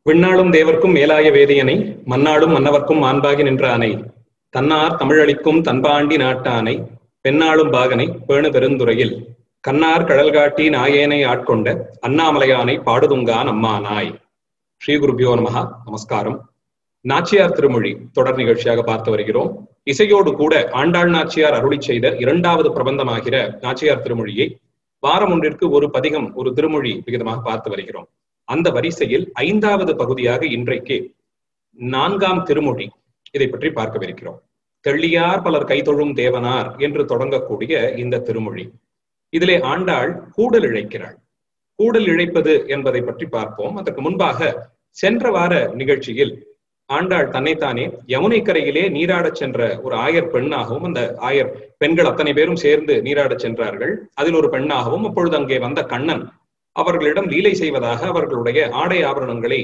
விண்ணாளும் தேவர்க்கும் மேலாய வேதியனை மன்னாளும் மன்னவர்க்கும் மாண்பாகி நின்ற அணை தன்னார் தமிழளிக்கும் தன்பாண்டி நாட்டானை பெண்ணாளும் பாகனை பேணு பெருந்துறையில் கண்ணார் கடல் காட்டி நாயேனை ஆட்கொண்ட அண்ணாமலையானை பாடுதுங்கான் அம்மானாய் ஸ்ரீ குருபியோ நமகா நமஸ்காரம் நாச்சியார் திருமொழி தொடர் நிகழ்ச்சியாக பார்த்து வருகிறோம் இசையோடு கூட ஆண்டாள் நாச்சியார் அருளி செய்த இரண்டாவது பிரபந்தமாகிற நாச்சியார் திருமொழியை வாரம் ஒன்றிற்கு ஒரு பதிகம் ஒரு திருமொழி விகிதமாக பார்த்து வருகிறோம் அந்த வரிசையில் ஐந்தாவது பகுதியாக இன்றைக்கு நான்காம் திருமொழி இதை பற்றி பார்க்கவிருக்கிறோம் தெள்ளியார் பலர் கைதொழும் தேவனார் என்று தொடங்கக்கூடிய இந்த திருமொழி இதிலே ஆண்டாள் கூடல் இழைக்கிறாள் கூடல் இழைப்பது என்பதை பற்றி பார்ப்போம் அதற்கு முன்பாக சென்ற வார நிகழ்ச்சியில் ஆண்டாள் தன்னைத்தானே யமுனை கரையிலே நீராடச் சென்ற ஒரு ஆயர் பெண்ணாகவும் அந்த ஆயர் பெண்கள் அத்தனை பேரும் சேர்ந்து நீராடச் சென்றார்கள் அதில் ஒரு பெண்ணாகவும் அப்பொழுது அங்கே வந்த கண்ணன் அவர்களிடம் லீலை செய்வதாக அவர்களுடைய ஆடை ஆபரணங்களை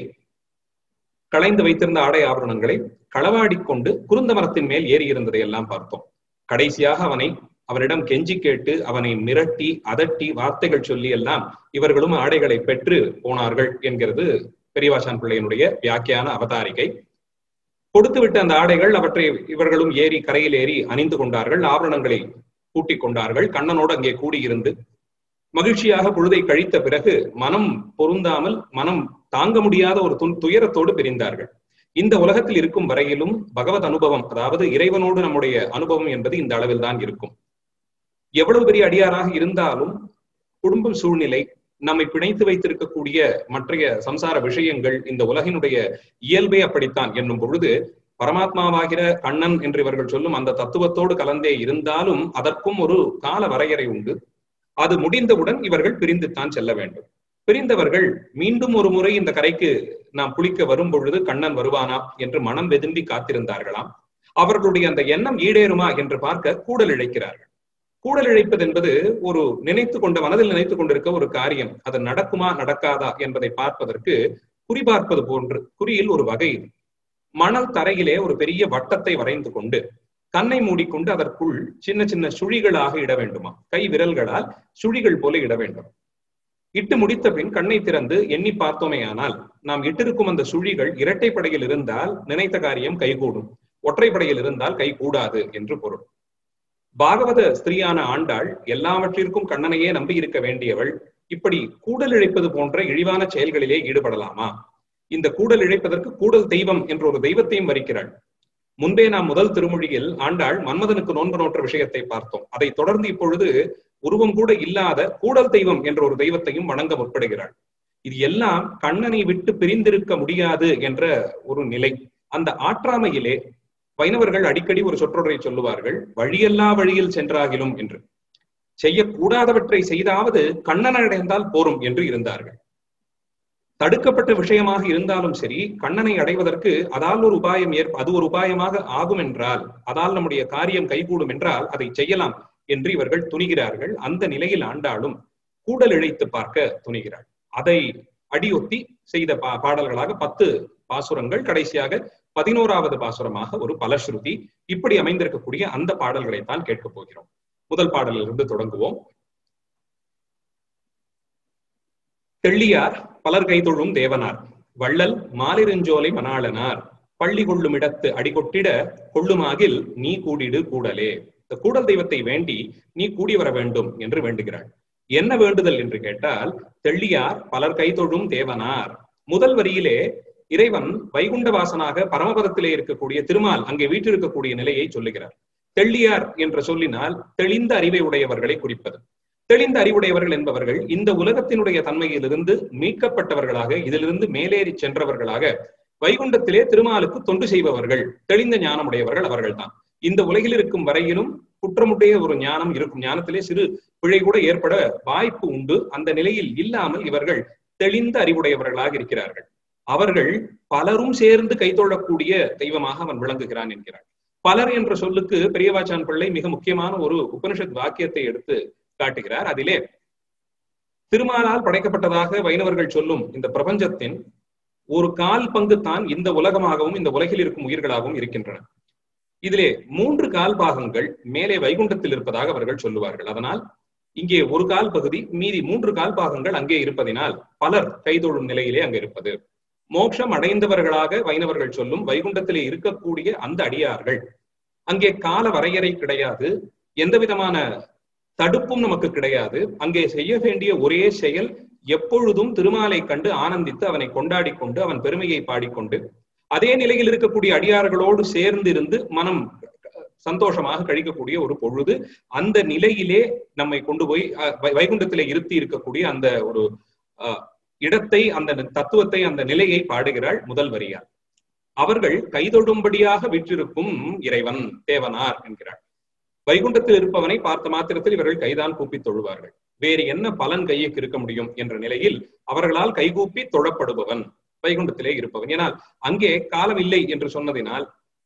களைந்து வைத்திருந்த ஆடை ஆபரணங்களை களவாடி கொண்டு குருந்த மரத்தின் மேல் ஏறி இருந்ததை எல்லாம் பார்த்தோம் கடைசியாக அவனை அவனிடம் கெஞ்சி கேட்டு அவனை மிரட்டி அதட்டி வார்த்தைகள் சொல்லி எல்லாம் இவர்களும் ஆடைகளை பெற்று போனார்கள் என்கிறது பெரியவாசான் பிள்ளையினுடைய வியாக்கியான அவதாரிகை கொடுத்துவிட்ட அந்த ஆடைகள் அவற்றை இவர்களும் ஏறி கரையில் ஏறி அணிந்து கொண்டார்கள் ஆபரணங்களை கூட்டிக் கொண்டார்கள் கண்ணனோடு அங்கே கூடியிருந்து மகிழ்ச்சியாக பொழுதை கழித்த பிறகு மனம் பொருந்தாமல் மனம் தாங்க முடியாத ஒரு துயரத்தோடு பிரிந்தார்கள் இந்த உலகத்தில் இருக்கும் வரையிலும் பகவத் அனுபவம் அதாவது இறைவனோடு நம்முடைய அனுபவம் என்பது இந்த அளவில் தான் இருக்கும் எவ்வளவு பெரிய அடியாராக இருந்தாலும் குடும்ப சூழ்நிலை நம்மை பிணைத்து வைத்திருக்கக்கூடிய மற்றைய சம்சார விஷயங்கள் இந்த உலகினுடைய இயல்பே அப்படித்தான் என்னும் பொழுது பரமாத்மாவாகிற கண்ணன் என்று இவர்கள் சொல்லும் அந்த தத்துவத்தோடு கலந்தே இருந்தாலும் அதற்கும் ஒரு கால வரையறை உண்டு அது முடிந்தவுடன் இவர்கள் பிரிந்துத்தான் செல்ல வேண்டும் பிரிந்தவர்கள் மீண்டும் ஒரு முறை இந்த கரைக்கு நாம் குளிக்க வரும் பொழுது கண்ணன் வருவானா என்று மனம் வெதும்பி காத்திருந்தார்களாம் அவர்களுடைய அந்த எண்ணம் ஈடேறுமா என்று பார்க்க கூடல் இழைக்கிறார்கள் கூடல் இழைப்பது என்பது ஒரு நினைத்து கொண்ட மனதில் நினைத்து கொண்டிருக்க ஒரு காரியம் அது நடக்குமா நடக்காதா என்பதை பார்ப்பதற்கு குறிபார்ப்பது போன்று குறியில் ஒரு வகை இது மணல் தரையிலே ஒரு பெரிய வட்டத்தை வரைந்து கொண்டு கண்ணை மூடிக்கொண்டு அதற்குள் சின்ன சின்ன சுழிகளாக இட வேண்டுமா கை விரல்களால் சுழிகள் போல இட வேண்டும் இட்டு முடித்த பின் கண்ணை திறந்து எண்ணி பார்த்தோமேயானால் நாம் இட்டிருக்கும் அந்த சுழிகள் இரட்டைப்படையில் இருந்தால் நினைத்த காரியம் கைகூடும் ஒற்றைப்படையில் இருந்தால் கை கூடாது என்று பொருள் பாகவத ஸ்திரீயான ஆண்டாள் எல்லாவற்றிற்கும் கண்ணனையே நம்பி இருக்க வேண்டியவள் இப்படி கூடல் இழைப்பது போன்ற இழிவான செயல்களிலே ஈடுபடலாமா இந்த கூடல் இழைப்பதற்கு கூடல் தெய்வம் என்ற ஒரு தெய்வத்தையும் வரிக்கிறாள் முன்பே நாம் முதல் திருமொழியில் ஆண்டாள் மன்மதனுக்கு நோன்பு நோற்ற விஷயத்தை பார்த்தோம் அதை தொடர்ந்து இப்பொழுது உருவம் கூட இல்லாத கூடல் தெய்வம் என்ற ஒரு தெய்வத்தையும் வணங்க முற்படுகிறாள் இது எல்லாம் கண்ணனை விட்டு பிரிந்திருக்க முடியாது என்ற ஒரு நிலை அந்த ஆற்றாமையிலே வைணவர்கள் அடிக்கடி ஒரு சொற்றொடரை சொல்லுவார்கள் வழியல்லா வழியில் சென்றாகிலும் என்று செய்யக்கூடாதவற்றை செய்தாவது கண்ணன் அடைந்தால் போரும் என்று இருந்தார்கள் தடுக்கப்பட்ட விஷயமாக இருந்தாலும் சரி கண்ணனை அடைவதற்கு அதால் ஒரு உபாயம் ஏற்ப அது ஒரு உபாயமாக ஆகும் என்றால் அதால் நம்முடைய காரியம் கைகூடும் என்றால் அதை செய்யலாம் என்று இவர்கள் துணிகிறார்கள் அந்த நிலையில் ஆண்டாலும் கூடல் இழைத்து பார்க்க துணிகிறாள் அதை அடியொத்தி செய்த பா பாடல்களாக பத்து பாசுரங்கள் கடைசியாக பதினோராவது பாசுரமாக ஒரு பலஸ்ருதி இப்படி அமைந்திருக்கக்கூடிய அந்த பாடல்களைத்தான் கேட்கப் போகிறோம் முதல் பாடலிலிருந்து தொடங்குவோம் தெள்ளியார் பலர் கைதொழும் தேவனார் வள்ளல் மாலிருஞ்சோலை மணாளனார் பள்ளி கொள்ளும் இடத்து அடிகொட்டிட கொள்ளுமாகில் நீ கூடிடு கூடலே இந்த கூடல் தெய்வத்தை வேண்டி நீ கூடி வர வேண்டும் என்று வேண்டுகிறாள் என்ன வேண்டுதல் என்று கேட்டால் தெள்ளியார் பலர் கைதொழும் தேவனார் முதல் வரியிலே இறைவன் வைகுண்டவாசனாக பரமபதத்திலே இருக்கக்கூடிய திருமால் அங்கே வீற்றிருக்கக்கூடிய நிலையை சொல்லுகிறார் தெள்ளியார் என்ற சொல்லினால் தெளிந்த அறிவை உடையவர்களை குறிப்பது தெளிந்த அறிவுடையவர்கள் என்பவர்கள் இந்த உலகத்தினுடைய தன்மையிலிருந்து மீட்கப்பட்டவர்களாக இதிலிருந்து மேலேறி சென்றவர்களாக வைகுண்டத்திலே திருமாலுக்கு தொண்டு செய்பவர்கள் தெளிந்த ஞானமுடையவர்கள் அவர்கள்தான் இந்த உலகில் இருக்கும் வரையிலும் குற்றமுடைய ஒரு ஞானம் இருக்கும் ஞானத்திலே சிறு பிழை கூட ஏற்பட வாய்ப்பு உண்டு அந்த நிலையில் இல்லாமல் இவர்கள் தெளிந்த அறிவுடையவர்களாக இருக்கிறார்கள் அவர்கள் பலரும் சேர்ந்து கைத்தொழக்கூடிய தெய்வமாக அவன் விளங்குகிறான் என்கிறார் பலர் என்ற சொல்லுக்கு பெரியவாச்சான் பிள்ளை மிக முக்கியமான ஒரு உபனிஷத் வாக்கியத்தை எடுத்து காட்டுகிறார் அதிலே திருமாலால் படைக்கப்பட்டதாக வைணவர்கள் சொல்லும் இந்த பிரபஞ்சத்தின் ஒரு கால் பங்கு தான் இந்த உலகமாகவும் இந்த உலகில் இருக்கும் உயிர்களாகவும் இருக்கின்றன இதிலே மூன்று கால் பாகங்கள் மேலே வைகுண்டத்தில் இருப்பதாக அவர்கள் சொல்லுவார்கள் அதனால் இங்கே ஒரு கால் பகுதி மீதி மூன்று கால் பாகங்கள் அங்கே இருப்பதினால் பலர் கைதொழும் நிலையிலே அங்கே இருப்பது மோட்சம் அடைந்தவர்களாக வைணவர்கள் சொல்லும் வைகுண்டத்திலே இருக்கக்கூடிய அந்த அடியார்கள் அங்கே கால வரையறை கிடையாது எந்த விதமான தடுப்பும் நமக்கு கிடையாது அங்கே செய்ய வேண்டிய ஒரே செயல் எப்பொழுதும் திருமாலை கண்டு ஆனந்தித்து அவனை கொண்டாடி கொண்டு அவன் பெருமையை பாடிக்கொண்டு அதே நிலையில் இருக்கக்கூடிய அடியார்களோடு சேர்ந்து இருந்து மனம் சந்தோஷமாக கழிக்கக்கூடிய ஒரு பொழுது அந்த நிலையிலே நம்மை கொண்டு போய் வைகுண்டத்திலே இருத்தி இருக்கக்கூடிய அந்த ஒரு இடத்தை அந்த தத்துவத்தை அந்த நிலையை பாடுகிறாள் முதல் வரியார் அவர்கள் கைதொடும்படியாக விற்றிருக்கும் இறைவன் தேவனார் என்கிறாள் வைகுண்டத்தில் இருப்பவனை பார்த்த மாத்திரத்தில் இவர்கள் கைதான் கூப்பி தொழுவார்கள் வேறு என்ன பலன் கையுக்கு இருக்க முடியும் என்ற நிலையில் அவர்களால் கைகூப்பி தொழப்படுபவன் வைகுண்டத்திலே இருப்பவன் ஏனால் அங்கே காலம் இல்லை என்று சொன்னதினால்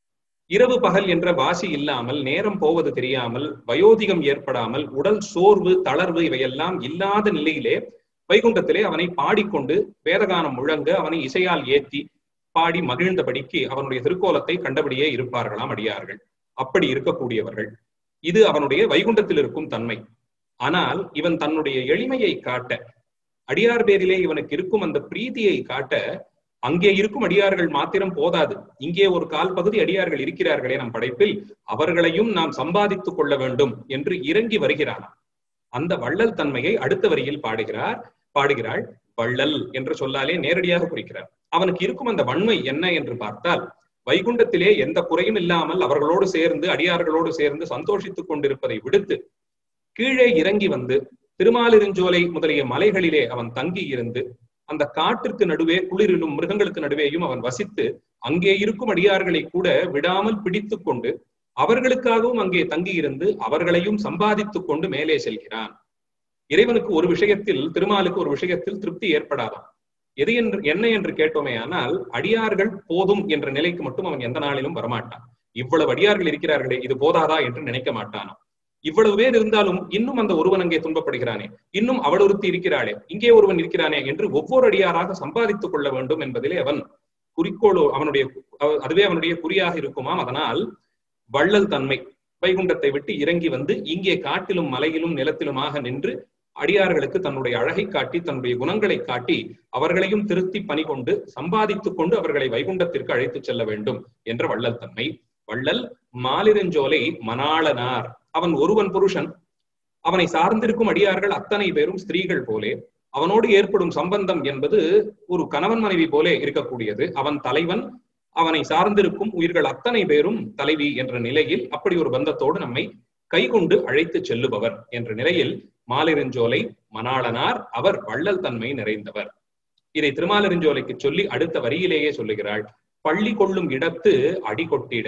இரவு பகல் என்ற வாசி இல்லாமல் நேரம் போவது தெரியாமல் வயோதிகம் ஏற்படாமல் உடல் சோர்வு தளர்வு இவையெல்லாம் இல்லாத நிலையிலே வைகுண்டத்திலே அவனை பாடிக்கொண்டு வேதகானம் முழங்க அவனை இசையால் ஏத்தி பாடி மகிழ்ந்தபடிக்கு அவனுடைய திருக்கோலத்தை கண்டபடியே இருப்பார்களாம் அடியார்கள் அப்படி இருக்கக்கூடியவர்கள் இது அவனுடைய வைகுண்டத்தில் இருக்கும் தன்மை ஆனால் இவன் தன்னுடைய எளிமையை காட்ட அடியார் பேரிலே இவனுக்கு இருக்கும் அந்த பிரீதியை காட்ட அங்கே இருக்கும் அடியார்கள் மாத்திரம் போதாது இங்கே ஒரு கால் பகுதி அடியார்கள் இருக்கிறார்களே நம் படைப்பில் அவர்களையும் நாம் சம்பாதித்துக் கொள்ள வேண்டும் என்று இறங்கி வருகிறானாம் அந்த வள்ளல் தன்மையை அடுத்த வரியில் பாடுகிறார் பாடுகிறாள் வள்ளல் என்று சொல்லாலே நேரடியாக குறிக்கிறார் அவனுக்கு இருக்கும் அந்த வன்மை என்ன என்று பார்த்தால் வைகுண்டத்திலே எந்த குறையும் இல்லாமல் அவர்களோடு சேர்ந்து அடியார்களோடு சேர்ந்து சந்தோஷித்துக் கொண்டிருப்பதை விடுத்து கீழே இறங்கி வந்து திருமாலிருஞ்சோலை முதலிய மலைகளிலே அவன் தங்கி இருந்து அந்த காட்டிற்கு நடுவே குளிரிலும் மிருகங்களுக்கு நடுவேயும் அவன் வசித்து அங்கே இருக்கும் அடியார்களை கூட விடாமல் பிடித்து கொண்டு அவர்களுக்காகவும் அங்கே தங்கி இருந்து அவர்களையும் சம்பாதித்துக் கொண்டு மேலே செல்கிறான் இறைவனுக்கு ஒரு விஷயத்தில் திருமாலுக்கு ஒரு விஷயத்தில் திருப்தி ஏற்படாதாம் எது என்று என்ன என்று கேட்டோமே ஆனால் அடியார்கள் போதும் என்ற நிலைக்கு மட்டும் அவன் எந்த நாளிலும் வரமாட்டான் இவ்வளவு அடியார்கள் இருக்கிறார்களே இது போதாதா என்று நினைக்க மாட்டானாம் இவ்வளவு பேர் இருந்தாலும் இன்னும் அந்த ஒருவன் அங்கே துன்பப்படுகிறானே இன்னும் அவள் ஒருத்தி இருக்கிறாளே இங்கே ஒருவன் இருக்கிறானே என்று ஒவ்வொரு அடியாராக சம்பாதித்துக் கொள்ள வேண்டும் என்பதிலே அவன் குறிக்கோளோ அவனுடைய அதுவே அவனுடைய குறியாக இருக்குமாம் அதனால் வள்ளல் தன்மை வைகுண்டத்தை விட்டு இறங்கி வந்து இங்கே காட்டிலும் மலையிலும் நிலத்திலுமாக நின்று அடியார்களுக்கு தன்னுடைய அழகை காட்டி தன்னுடைய குணங்களை காட்டி அவர்களையும் திருத்தி பணி கொண்டு சம்பாதித்துக் கொண்டு அவர்களை வைகுண்டத்திற்கு அழைத்துச் செல்ல வேண்டும் என்ற வள்ளல் தன்மை வள்ளல் மாலிரஞ்சோலை மணாளனார் அவன் ஒருவன் புருஷன் அவனை சார்ந்திருக்கும் அடியார்கள் அத்தனை பேரும் ஸ்திரீகள் போலே அவனோடு ஏற்படும் சம்பந்தம் என்பது ஒரு கணவன் மனைவி போலே இருக்கக்கூடியது அவன் தலைவன் அவனை சார்ந்திருக்கும் உயிர்கள் அத்தனை பேரும் தலைவி என்ற நிலையில் அப்படி ஒரு பந்தத்தோடு நம்மை கைகொண்டு அழைத்து செல்லுபவர் என்ற நிலையில் மாலிரஞ்சோலை மணாளனார் அவர் வள்ளல் தன்மை நிறைந்தவர் இதை திருமாலிரஞ்சோலைக்கு சொல்லி அடுத்த வரியிலேயே சொல்லுகிறாள் பள்ளி கொள்ளும் இடத்து அடி கொட்டிட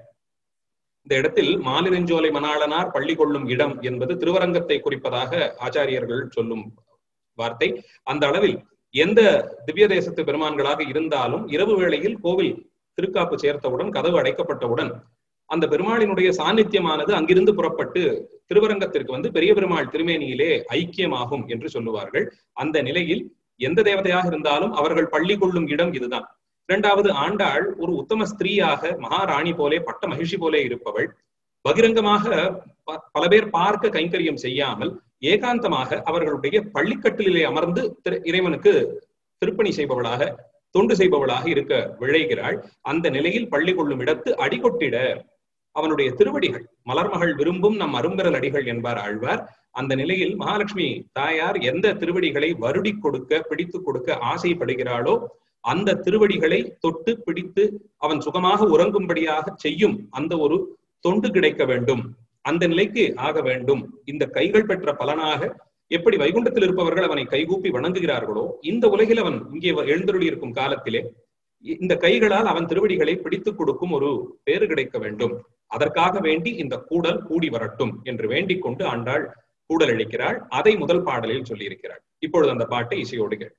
இந்த இடத்தில் மாலிரஞ்சோலை மணாளனார் பள்ளி கொள்ளும் இடம் என்பது திருவரங்கத்தை குறிப்பதாக ஆச்சாரியர்கள் சொல்லும் வார்த்தை அந்த அளவில் எந்த திவ்ய தேசத்து பெருமான்களாக இருந்தாலும் இரவு வேளையில் கோவில் திருக்காப்பு சேர்த்தவுடன் கதவு அடைக்கப்பட்டவுடன் அந்த பெருமாளினுடைய சாநித்தியமானது அங்கிருந்து புறப்பட்டு திருவரங்கத்திற்கு வந்து பெரிய பெருமாள் திருமேனியிலே ஐக்கியமாகும் என்று சொல்லுவார்கள் அந்த நிலையில் எந்த தேவதையாக இருந்தாலும் அவர்கள் பள்ளி கொள்ளும் இடம் இதுதான் இரண்டாவது ஆண்டாள் ஒரு உத்தம ஸ்திரீயாக மகாராணி போலே பட்ட மகிழ்ச்சி போலே இருப்பவள் பகிரங்கமாக பல பேர் பார்க்க கைங்கரியம் செய்யாமல் ஏகாந்தமாக அவர்களுடைய பள்ளிக்கட்டிலே அமர்ந்து இறைவனுக்கு திருப்பணி செய்பவளாக தொண்டு செய்பவளாக இருக்க விழைகிறாள் அந்த நிலையில் பள்ளி கொள்ளும் இடத்து அடிகொட்டிட அவனுடைய திருவடிகள் மலர்மகள் விரும்பும் நம் அரும்பெறல் அடிகள் என்பார் ஆழ்வார் அந்த நிலையில் மகாலட்சுமி தாயார் எந்த திருவடிகளை வருடி கொடுக்க பிடித்து கொடுக்க ஆசைப்படுகிறாளோ அந்த திருவடிகளை தொட்டு பிடித்து அவன் சுகமாக உறங்கும்படியாக செய்யும் அந்த ஒரு தொண்டு கிடைக்க வேண்டும் அந்த நிலைக்கு ஆக வேண்டும் இந்த கைகள் பெற்ற பலனாக எப்படி வைகுண்டத்தில் இருப்பவர்கள் அவனை கைகூப்பி வணங்குகிறார்களோ இந்த உலகில் அவன் இங்கே எழுந்தருளி இருக்கும் காலத்திலே இந்த கைகளால் அவன் திருவடிகளை பிடித்துக் கொடுக்கும் ஒரு பேறு கிடைக்க வேண்டும் அதற்காக வேண்டி இந்த கூடல் கூடி வரட்டும் என்று வேண்டிக் கொண்டு ஆண்டாள் கூடல் அளிக்கிறாள் அதை முதல் பாடலில் சொல்லியிருக்கிறாள் இப்பொழுது அந்த பாட்டை இசையோடு கேட்போம்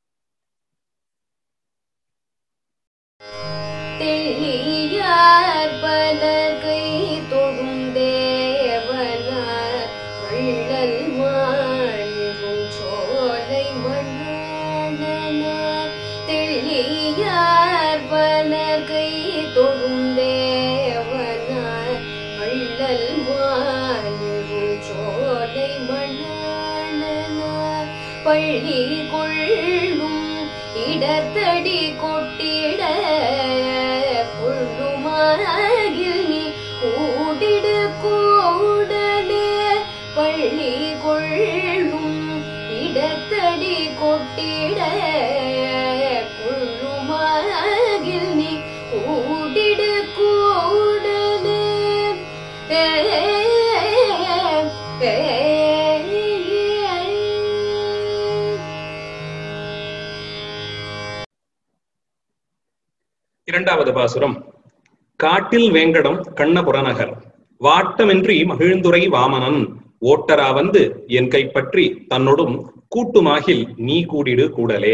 தெளியார் பலகை தொடும் தேவனார் வள்ளல் மாழ்வும் சோலை மன்னனார் தெளியார் பலகை தொடும் தேவனார் வள்ளல் மாழ்வும் சோலை மன்னனார் பள்ளி கொள்ளும் இடத்தடி கொட்டிட புள்ளுமாகில் நீ கூடிடு கூடலே பள்ளி கொள்ளும் இடத்தடி கொட்டிட புள்ளுமாகில் நீ கூடிடு கூடலே ஏ ஏ இரண்டாவது பாசுரம் காட்டில் வேங்கடம் கண்ணபுரநகர் வாட்டமின்றி மகிழ்ந்துரை வாமனன் ஓட்டரா வந்து என் கைப்பற்றி தன்னொடும் கூட்டுமாகில் நீ கூடிடு கூடலே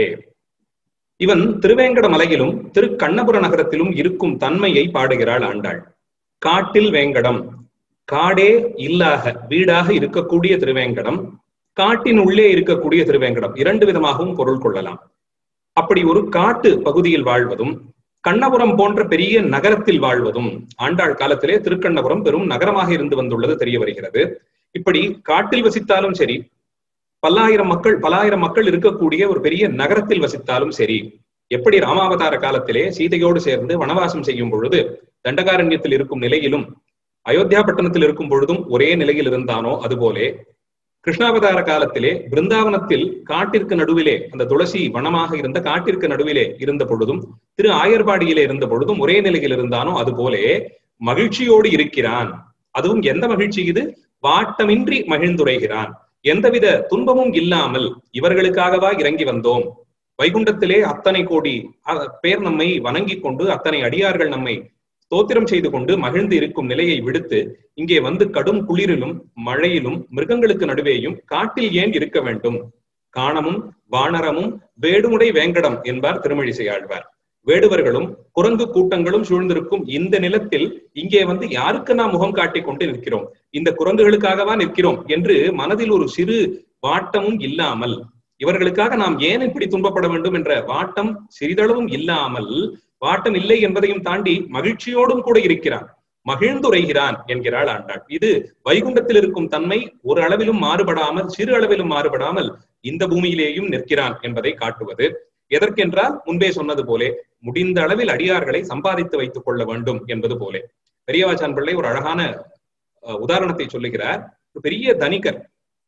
இவன் திருவேங்கட மலையிலும் திரு கண்ணபுர நகரத்திலும் இருக்கும் தன்மையை பாடுகிறாள் ஆண்டாள் காட்டில் வேங்கடம் காடே இல்லாக வீடாக இருக்கக்கூடிய திருவேங்கடம் காட்டின் உள்ளே இருக்கக்கூடிய திருவேங்கடம் இரண்டு விதமாகவும் பொருள் கொள்ளலாம் அப்படி ஒரு காட்டு பகுதியில் வாழ்வதும் கண்ணபுரம் போன்ற பெரிய நகரத்தில் வாழ்வதும் ஆண்டாள் காலத்திலே திருக்கண்ணபுரம் பெரும் நகரமாக இருந்து வந்துள்ளது தெரிய வருகிறது இப்படி காட்டில் வசித்தாலும் சரி பல்லாயிரம் மக்கள் பல்லாயிரம் மக்கள் இருக்கக்கூடிய ஒரு பெரிய நகரத்தில் வசித்தாலும் சரி எப்படி ராமாவதார காலத்திலே சீதையோடு சேர்ந்து வனவாசம் செய்யும் பொழுது தண்டகாரண்யத்தில் இருக்கும் நிலையிலும் அயோத்தியா பட்டணத்தில் இருக்கும் பொழுதும் ஒரே நிலையில் இருந்தானோ அதுபோலே கிருஷ்ணாவதார காலத்திலே பிருந்தாவனத்தில் காட்டிற்கு நடுவிலே அந்த துளசி வனமாக இருந்த காட்டிற்கு நடுவிலே இருந்த பொழுதும் திரு ஆயர்பாடியிலே இருந்த பொழுதும் ஒரே நிலையில் இருந்தானோ அதுபோலே மகிழ்ச்சியோடு இருக்கிறான் அதுவும் எந்த மகிழ்ச்சி இது வாட்டமின்றி மகிழ்ந்துரைகிறான் எந்தவித துன்பமும் இல்லாமல் இவர்களுக்காகவா இறங்கி வந்தோம் வைகுண்டத்திலே அத்தனை கோடி அ- பேர் நம்மை வணங்கிக் கொண்டு அத்தனை அடியார்கள் நம்மை ஸ்தோத்திரம் செய்து கொண்டு மகிழ்ந்து இருக்கும் நிலையை விடுத்து இங்கே வந்து கடும் குளிரிலும் மழையிலும் மிருகங்களுக்கு நடுவேயும் காட்டில் ஏன் இருக்க வேண்டும் காணமும் வானரமும் வேடுமுடை வேங்கடம் என்பார் திருமழிசை ஆழ்வார் வேடுவர்களும் குரங்கு கூட்டங்களும் சூழ்ந்திருக்கும் இந்த நிலத்தில் இங்கே வந்து யாருக்கு நாம் முகம் காட்டிக் கொண்டு நிற்கிறோம் இந்த குரங்குகளுக்காகவா நிற்கிறோம் என்று மனதில் ஒரு சிறு வாட்டமும் இல்லாமல் இவர்களுக்காக நாம் ஏன் இப்படி துன்பப்பட வேண்டும் என்ற வாட்டம் சிறிதளவும் இல்லாமல் வாட்டம் இல்லை என்பதையும் தாண்டி மகிழ்ச்சியோடும் கூட இருக்கிறான் மகிழ்ந்துரைகிறான் என்கிறாள் ஆண்டாள் இது வைகுண்டத்தில் இருக்கும் தன்மை ஒரு அளவிலும் மாறுபடாமல் சிறு அளவிலும் மாறுபடாமல் இந்த பூமியிலேயும் நிற்கிறான் என்பதை காட்டுவது எதற்கென்றால் முன்பே சொன்னது போலே முடிந்த அளவில் அடியார்களை சம்பாதித்து வைத்துக் கொள்ள வேண்டும் என்பது போலே பெரியவாச்சான் பிள்ளை ஒரு அழகான அஹ், உதாரணத்தை சொல்லுகிறார் ஒரு பெரிய தனிகர்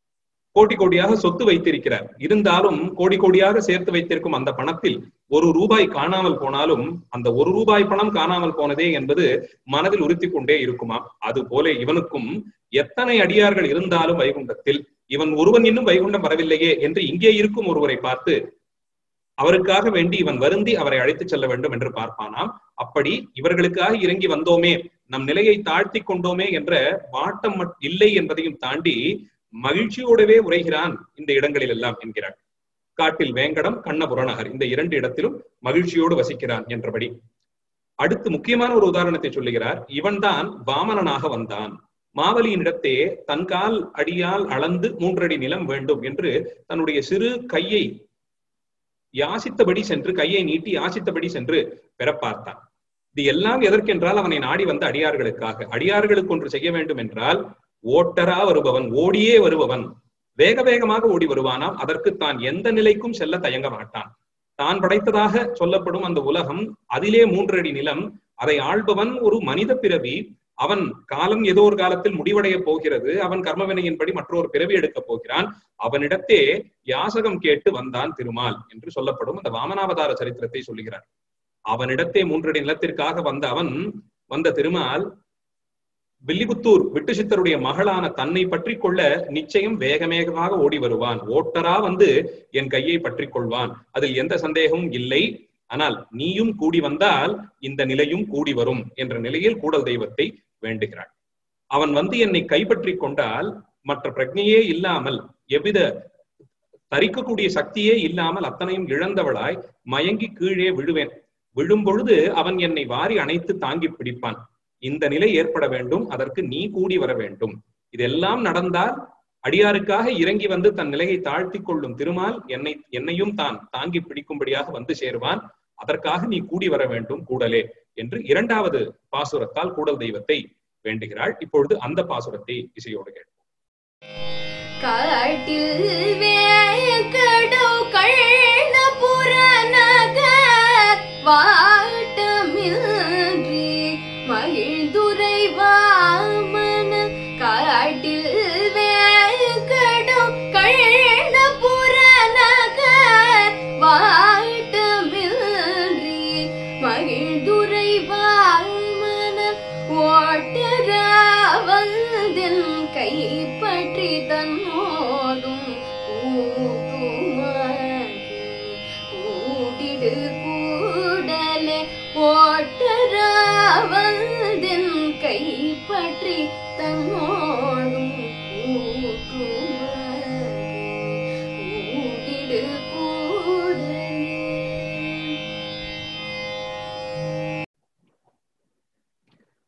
கோடி கோடியாக சொத்து வைத்திருக்கிறார் இருந்தாலும் கோடி கோடியாக சேர்த்து வைத்திருக்கும் அந்த பணத்தில் ஒரு ரூபாய் காணாமல் போனாலும் அந்த ஒரு ரூபாய் பணம் காணாமல் போனதே என்பது மனதில் உறுத்தி கொண்டே இருக்குமாம் அது போல இவனுக்கும் எத்தனை அடியார்கள் இருந்தாலும் வைகுண்டத்தில் இவன் ஒருவன் இன்னும் வைகுண்டம் வரவில்லையே என்று இங்கே இருக்கும் ஒருவரை பார்த்து அவருக்காக வேண்டி இவன் வருந்தி அவரை அழைத்துச் செல்ல வேண்டும் என்று பார்ப்பானாம் அப்படி இவர்களுக்காக இறங்கி வந்தோமே நம் நிலையை தாழ்த்தி கொண்டோமே என்ற வாட்டம் மட்- இல்லை என்பதையும் தாண்டி மகிழ்ச்சியோடவே உரைகிறான் இந்த இடங்களில் எல்லாம் என்கிறார் காட்டில் வேங்கடம் கண்ணபுரநகர் இந்த இரண்டு இடத்திலும் மகிழ்ச்சியோடு வசிக்கிறான் என்றபடி அடுத்து முக்கியமான ஒரு உதாரணத்தை சொல்லுகிறார் இவன்தான் வாமனனாக வந்தான் மாவலியினிடத்தே தன் கால் அடியால் அளந்து மூன்றடி நிலம் வேண்டும் என்று தன்னுடைய சிறு கையை யாசித்தபடி சென்று கையை நீட்டி யாசித்தபடி சென்று பெற பார்த்தான் இது எல்லாம் எதற்கென்றால் அவனை நாடி வந்த அடியார்களுக்காக அடியார்களுக்கு ஒன்று செய்ய வேண்டும் என்றால் ஓட்டரா வருபவன் ஓடியே வருபவன் வேக வேகமாக ஓடி வருவானாம் அதற்கு தான் எந்த நிலைக்கும் செல்ல தயங்க மாட்டான் தான் படைத்ததாக சொல்லப்படும் அந்த உலகம் அதிலே மூன்றடி நிலம் அதை ஆள்பவன் ஒரு மனித பிறவி அவன் காலம் ஏதோ ஒரு காலத்தில் முடிவடைய போகிறது அவன் கர்மவினையின்படி மற்றொரு பிறவி எடுக்கப் போகிறான் அவனிடத்தே யாசகம் கேட்டு வந்தான் திருமால் என்று சொல்லப்படும் அந்த வாமனாவதார சரித்திரத்தை சொல்லுகிறார் அவனிடத்தே மூன்றடி நிலத்திற்காக வந்த அவன் வந்த திருமால் வில்லிபுத்தூர் விட்டு சித்தருடைய மகளான தன்னை பற்றி கொள்ள நிச்சயம் வேக வேகமாக ஓடி வருவான் ஓட்டரா வந்து என் கையை பற்றி கொள்வான் அதில் எந்த சந்தேகமும் இல்லை ஆனால் நீயும் கூடி வந்தால் இந்த நிலையும் கூடி வரும் என்ற நிலையில் கூடல் தெய்வத்தை வேண்டுகிறாள் அவன் வந்து என்னை கைப்பற்றி கொண்டால் மற்ற பிரஜையே இல்லாமல் எவ்வித தரிக்கக்கூடிய சக்தியே இல்லாமல் அத்தனையும் இழந்தவளாய் மயங்கி கீழே விழுவேன் விழும் பொழுது அவன் என்னை வாரி அணைத்து தாங்கி பிடிப்பான் இந்த நிலை ஏற்பட வேண்டும் அதற்கு நீ கூடி வர வேண்டும் இதெல்லாம் நடந்தால் அடியாருக்காக இறங்கி வந்து தன் நிலையை தாழ்த்தி கொள்ளும் திருமால் என்னை என்னையும் தான் தாங்கி பிடிக்கும்படியாக வந்து சேருவான் அதற்காக நீ கூடி வர வேண்டும் கூடலே என்று இரண்டாவது பாசுரத்தால் கூடல் தெய்வத்தை வேண்டுகிறாள் இப்பொழுது அந்த பாசுரத்தை இசையோடு கேட்போம் காட்டில் வேங்கடோ கண்ணபுர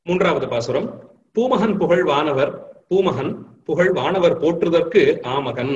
மூன்றாவது பாசுரம் பூமகன் புகழ் வானவர் பூமகன் புகழ் வானவர் போற்றுதற்கு ஆமகன்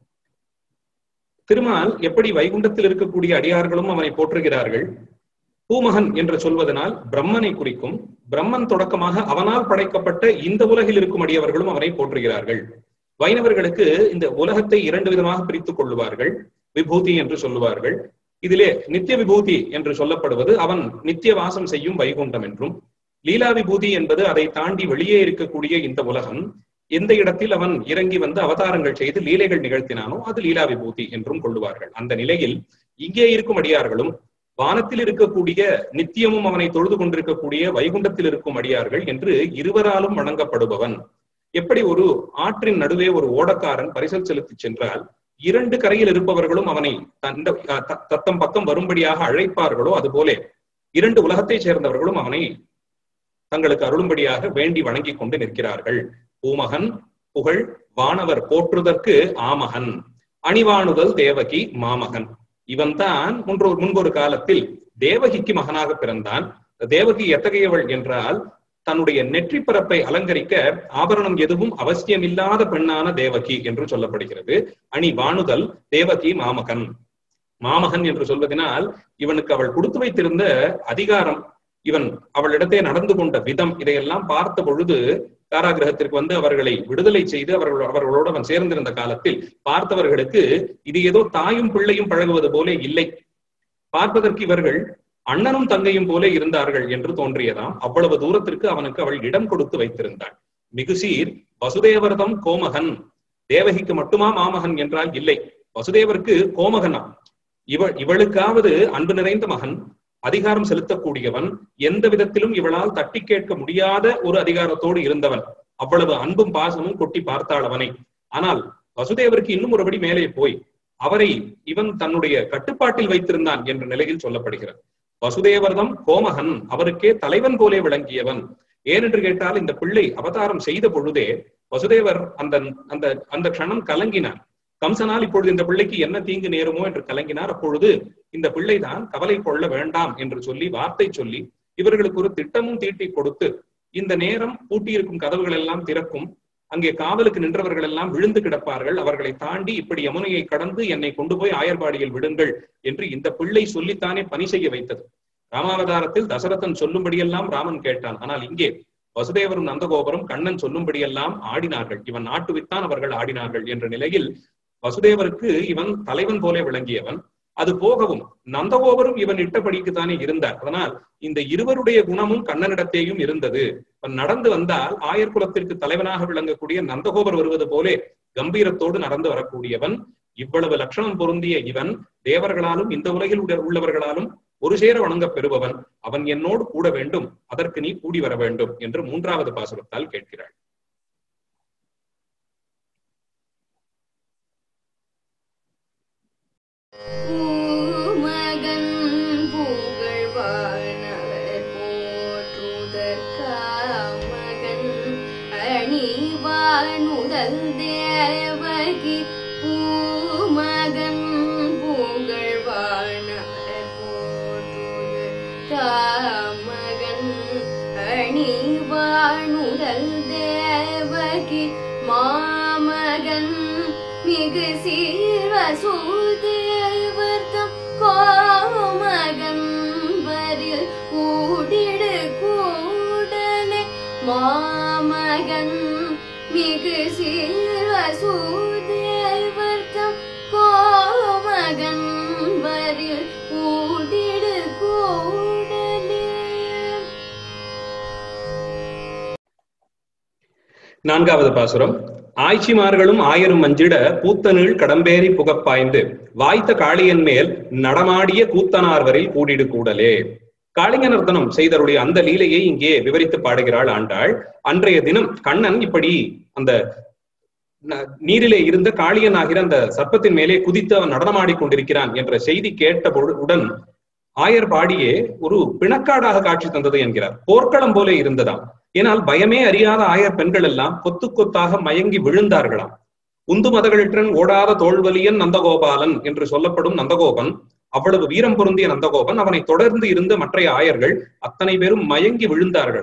திருமால் எப்படி வைகுண்டத்தில் இருக்கக்கூடிய அடியார்களும் அவனை போற்றுகிறார்கள் பூமகன் என்று சொல்வதனால் பிரம்மனை குறிக்கும் பிரம்மன் தொடக்கமாக அவனால் படைக்கப்பட்ட இந்த உலகில் இருக்கும் அடியவர்களும் அவனை போற்றுகிறார்கள் வைணவர்களுக்கு இந்த உலகத்தை இரண்டு விதமாக பிரித்துக் கொள்ளுவார்கள் விபூதி என்று சொல்லுவார்கள் இதிலே நித்திய விபூதி என்று சொல்லப்படுவது அவன் நித்திய வாசம் செய்யும் வைகுண்டம் என்றும் லீலா விபூதி என்பது அதை தாண்டி வெளியே இருக்கக்கூடிய இந்த உலகம் எந்த இடத்தில் அவன் இறங்கி வந்து அவதாரங்கள் செய்து லீலைகள் நிகழ்த்தினானோ அது லீலா விபூதி என்றும் கொள்ளுவார்கள் அந்த நிலையில் இங்கே இருக்கும் அடியார்களும் வானத்தில் இருக்கக்கூடிய நித்தியமும் அவனை தொழுது கொண்டிருக்கக்கூடிய வைகுண்டத்தில் இருக்கும் அடியார்கள் என்று இருவராலும் வணங்கப்படுபவன் எப்படி ஒரு ஆற்றின் நடுவே ஒரு ஓடக்காரன் பரிசல் செலுத்தி சென்றால் இரண்டு கரையில் இருப்பவர்களும் அவனை தந்த தத்தம் பக்கம் வரும்படியாக அழைப்பார்களோ அதுபோல இரண்டு உலகத்தைச் சேர்ந்தவர்களும் அவனை தங்களுக்கு அருளும்படியாக வேண்டி வணங்கி கொண்டு நிற்கிறார்கள் பூமகன் புகழ் வானவர் போற்றுதற்கு ஆமகன் அணிவானுதல் தேவகி மாமகன் இவன் தான் முன்பு முன்பொரு காலத்தில் தேவகிக்கு மகனாக பிறந்தான் தேவகி எத்தகையவள் என்றால் தன்னுடைய நெற்றி பரப்பை அலங்கரிக்க ஆபரணம் எதுவும் அவசியமில்லாத பெண்ணான தேவகி என்று சொல்லப்படுகிறது அணி வாணுதல் தேவகி மாமகன் மாமகன் என்று சொல்வதனால் இவனுக்கு அவள் கொடுத்து வைத்திருந்த அதிகாரம் இவன் அவளிடத்தே நடந்து கொண்ட விதம் இதையெல்லாம் பார்த்த பொழுது காராகிரகத்திற்கு வந்து அவர்களை விடுதலை செய்து அவர்கள் அவர்களோடு அவன் சேர்ந்திருந்த காலத்தில் பார்த்தவர்களுக்கு இது ஏதோ தாயும் பிள்ளையும் பழகுவது போல இல்லை பார்ப்பதற்கு இவர்கள் அண்ணனும் தங்கையும் போல இருந்தார்கள் என்று தோன்றியதாம் அவ்வளவு தூரத்திற்கு அவனுக்கு அவள் இடம் கொடுத்து வைத்திருந்தாள் மிகுசீர் வசுதேவர்தம் கோமகன் தேவகிக்கு மட்டுமா மாமகன் என்றால் இல்லை வசுதேவருக்கு கோமகனா இவள் இவளுக்காவது அன்பு நிறைந்த மகன் அதிகாரம் செலுத்தக்கூடியவன் எந்த விதத்திலும் இவளால் தட்டி கேட்க முடியாத ஒரு அதிகாரத்தோடு இருந்தவன் அவ்வளவு அன்பும் பாசமும் கொட்டி பார்த்தாள் அவனை ஆனால் வசுதேவருக்கு இன்னும் ஒருபடி மேலே போய் அவரை இவன் தன்னுடைய கட்டுப்பாட்டில் வைத்திருந்தான் என்ற நிலையில் சொல்லப்படுகிறது வசுதேவர்தம் கோமகன் அவருக்கே தலைவன் போலே விளங்கியவன் ஏனென்று கேட்டால் இந்த பிள்ளை அவதாரம் செய்த பொழுதே வசுதேவர் அந்த அந்த அந்த க்ஷணம் கலங்கினார் கம்சனால் இப்பொழுது இந்த பிள்ளைக்கு என்ன தீங்கு நேருமோ என்று கலங்கினார் அப்பொழுது இந்த பிள்ளைதான் கவலை கொள்ள வேண்டாம் என்று சொல்லி வார்த்தை சொல்லி இவர்களுக்கு ஒரு திட்டமும் தீட்டி கொடுத்து இந்த நேரம் பூட்டியிருக்கும் கதவுகள் எல்லாம் திறக்கும் அங்கே காவலுக்கு நின்றவர்கள் எல்லாம் விழுந்து கிடப்பார்கள் அவர்களை தாண்டி இப்படி யமுனையை கடந்து என்னை கொண்டு போய் ஆயர்பாடியில் விடுங்கள் என்று இந்த பிள்ளை சொல்லித்தானே பணி செய்ய வைத்தது ராமாவதாரத்தில் தசரதன் சொல்லும்படியெல்லாம் ராமன் கேட்டான் ஆனால் இங்கே வசுதேவரும் நந்தகோபுரம் கண்ணன் சொல்லும்படியெல்லாம் ஆடினார்கள் இவன் நாட்டுவித்தான் அவர்கள் ஆடினார்கள் என்ற நிலையில் வசுதேவருக்கு இவன் தலைவன் போல விளங்கியவன் அது போகவும் நந்தகோபரும் இவன் இட்டபடிக்கு தானே இருந்தார் அதனால் இந்த இருவருடைய குணமும் கண்ணனிடத்தேயும் இருந்தது நடந்து வந்தால் ஆயர் குலத்திற்கு தலைவனாக விளங்கக்கூடிய நந்தகோபர் வருவது போலே கம்பீரத்தோடு நடந்து வரக்கூடியவன் இவ்வளவு லட்சணம் பொருந்திய இவன் தேவர்களாலும் இந்த உலகில் உள்ளவர்களாலும் ஒரு சேர வணங்க பெறுபவன் அவன் என்னோடு கூட வேண்டும் அதற்கு நீ கூடி வர வேண்டும் என்று மூன்றாவது பாசுரத்தால் கேட்கிறாள் பூமகன் புகழ் வானவர் போற்றுதற்காமகன் அணிவானுதல் தேவகி பூமகன் புகழ் வானவர் போற்றுதற்காமகன் அணிவானுதல் தேவகி மாமகன் மிகு சீர்வசூதேவர்த்தம் கோமகன் வரில் கூடிடு கூடலே மாமகன் மிகு சீர்வசூதேவர்த்தம் கோமகன் வரில் கூடிடு கூடலே நான்காவது பாசுரம் ஆய்ச்சிமார்களும் ஆயரும் மஞ்சிட பூத்தனில் கடம்பேறி புகப்பாய்ந்து வாய்த்த காளியன் மேல் நடமாடிய கூத்தனார்வரில் கூடிடு கூடலே காளிங்க நர்த்தனம் செய்தருடைய அந்த லீலையை இங்கே விவரித்து பாடுகிறாள் ஆண்டாள் அன்றைய தினம் கண்ணன் இப்படி அந்த ந- நீரிலே இருந்த காளியன் ஆகிற அந்த சர்ப்பத்தின் மேலே குதித்து அவன் நடனமாடிக் கொண்டிருக்கிறான் என்ற செய்தி கேட்ட பொழு- உடன் ஆயர் பாடியே ஒரு பிணக்காடாக காட்சி தந்தது என்கிறார் போர்க்களம் போல இருந்ததாம் ஏனால் பயமே அறியாத ஆயர் பெண்கள் எல்லாம் கொத்து கொத்தாக மயங்கி விழுந்தார்களாம் உந்து மதகளிற்றன் ஓடாத தோல்வலியன் நந்தகோபாலன் என்று சொல்லப்படும் நந்தகோபன் அவ்வளவு வீரம் பொருந்திய நந்தகோபன் அவனை தொடர்ந்து இருந்த மற்றைய ஆயர்கள் அத்தனை பேரும் மயங்கி விழுந்தார்களாம்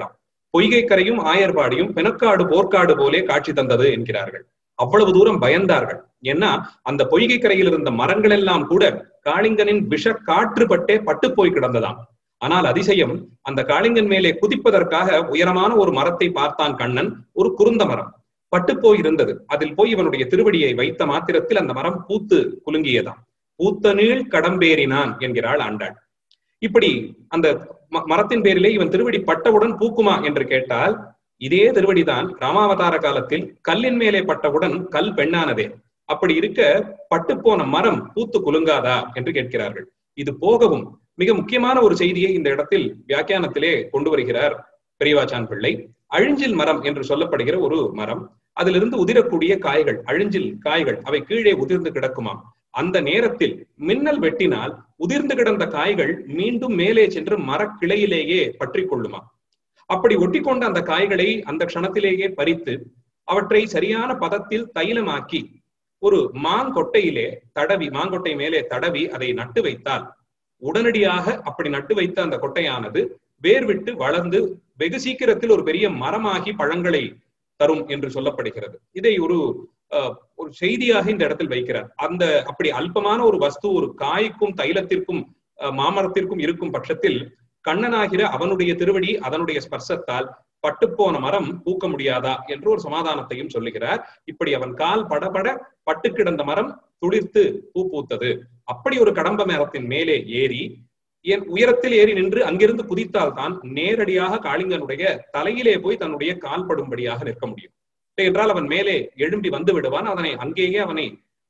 பொய்கை கரையும் ஆயர்பாடியும் பெனக்காடு போர்க்காடு போலே காட்சி தந்தது என்கிறார்கள் அவ்வளவு தூரம் பயந்தார்கள் ஏன்னா அந்த பொய்கை கரையில் இருந்த மரங்கள் எல்லாம் கூட காளிங்கனின் விஷ காற்று பட்டே பட்டு போய் கிடந்ததாம் ஆனால் அதிசயம் அந்த காளிங்கன் மேலே குதிப்பதற்காக உயரமான ஒரு மரத்தை பார்த்தான் கண்ணன் ஒரு குருந்த மரம் பட்டு போய் இருந்தது அதில் போய் இவனுடைய திருவடியை வைத்த மாத்திரத்தில் அந்த மரம் பூத்து குலுங்கியதாம் பூத்த நீள் கடம்பேறினான் என்கிறாள் ஆண்டாள் இப்படி அந்த ம- மரத்தின் பேரிலே இவன் திருவடி பட்டவுடன் பூக்குமா என்று கேட்டால் இதே திருவடிதான் ராமாவதார காலத்தில் கல்லின் மேலே பட்டவுடன் கல் பெண்ணானதே அப்படி இருக்க பட்டுப்போன மரம் பூத்து குலுங்காதா என்று கேட்கிறார்கள் இது போகவும் மிக முக்கியமான ஒரு செய்தியை இந்த இடத்தில் வியாக்கியானத்திலே கொண்டு வருகிறார் பெரியவாச்சான் பிள்ளை அழிஞ்சில் மரம் என்று சொல்லப்படுகிற ஒரு மரம் அதிலிருந்து உதிரக்கூடிய காய்கள் அழிஞ்சில் காய்கள் அவை கீழே உதிர்ந்து கிடக்குமாம் அந்த நேரத்தில் மின்னல் வெட்டினால் உதிர்ந்து கிடந்த காய்கள் மீண்டும் மேலே சென்று மரக்கிளையிலேயே பற்றி கொள்ளுமா அப்படி ஒட்டிக்கொண்ட அந்த காய்களை அந்த க்ஷணத்திலேயே பறித்து அவற்றை சரியான பதத்தில் தைலமாக்கி ஒரு மாங்கொட்டையிலே தடவி மாங்கொட்டை மேலே தடவி அதை நட்டு வைத்தால் உடனடியாக அப்படி நட்டு வைத்த அந்த கொட்டையானது வேர் விட்டு வளர்ந்து வெகு சீக்கிரத்தில் ஒரு பெரிய மரமாகி பழங்களை தரும் என்று சொல்லப்படுகிறது இதை ஒரு அஹ், ஒரு செய்தியாக இந்த இடத்தில் வைக்கிறார் அந்த அப்படி அல்பமான ஒரு வஸ்து ஒரு காய்க்கும் தைலத்திற்கும் அஹ், மாமரத்திற்கும் இருக்கும் பட்சத்தில் கண்ணனாகிற அவனுடைய திருவடி அதனுடைய ஸ்பர்சத்தால் பட்டுப்போன மரம் பூக்க முடியாதா என்று ஒரு சமாதானத்தையும் சொல்லுகிறார் இப்படி அவன் கால் படபட பட்டு கிடந்த மரம் துளிர்த்து பூ பூத்தது அப்படி ஒரு கடம்ப மரத்தின் மேலே ஏறி என் உயரத்தில் ஏறி நின்று அங்கிருந்து குதித்தால் தான் நேரடியாக காளிங்கனுடைய தலையிலே போய் தன்னுடைய கால் படும்படியாக நிற்க முடியும் இல்லை என்றால் அவன் மேலே எழும்பி வந்து விடுவான் அதனை அங்கேயே அவனை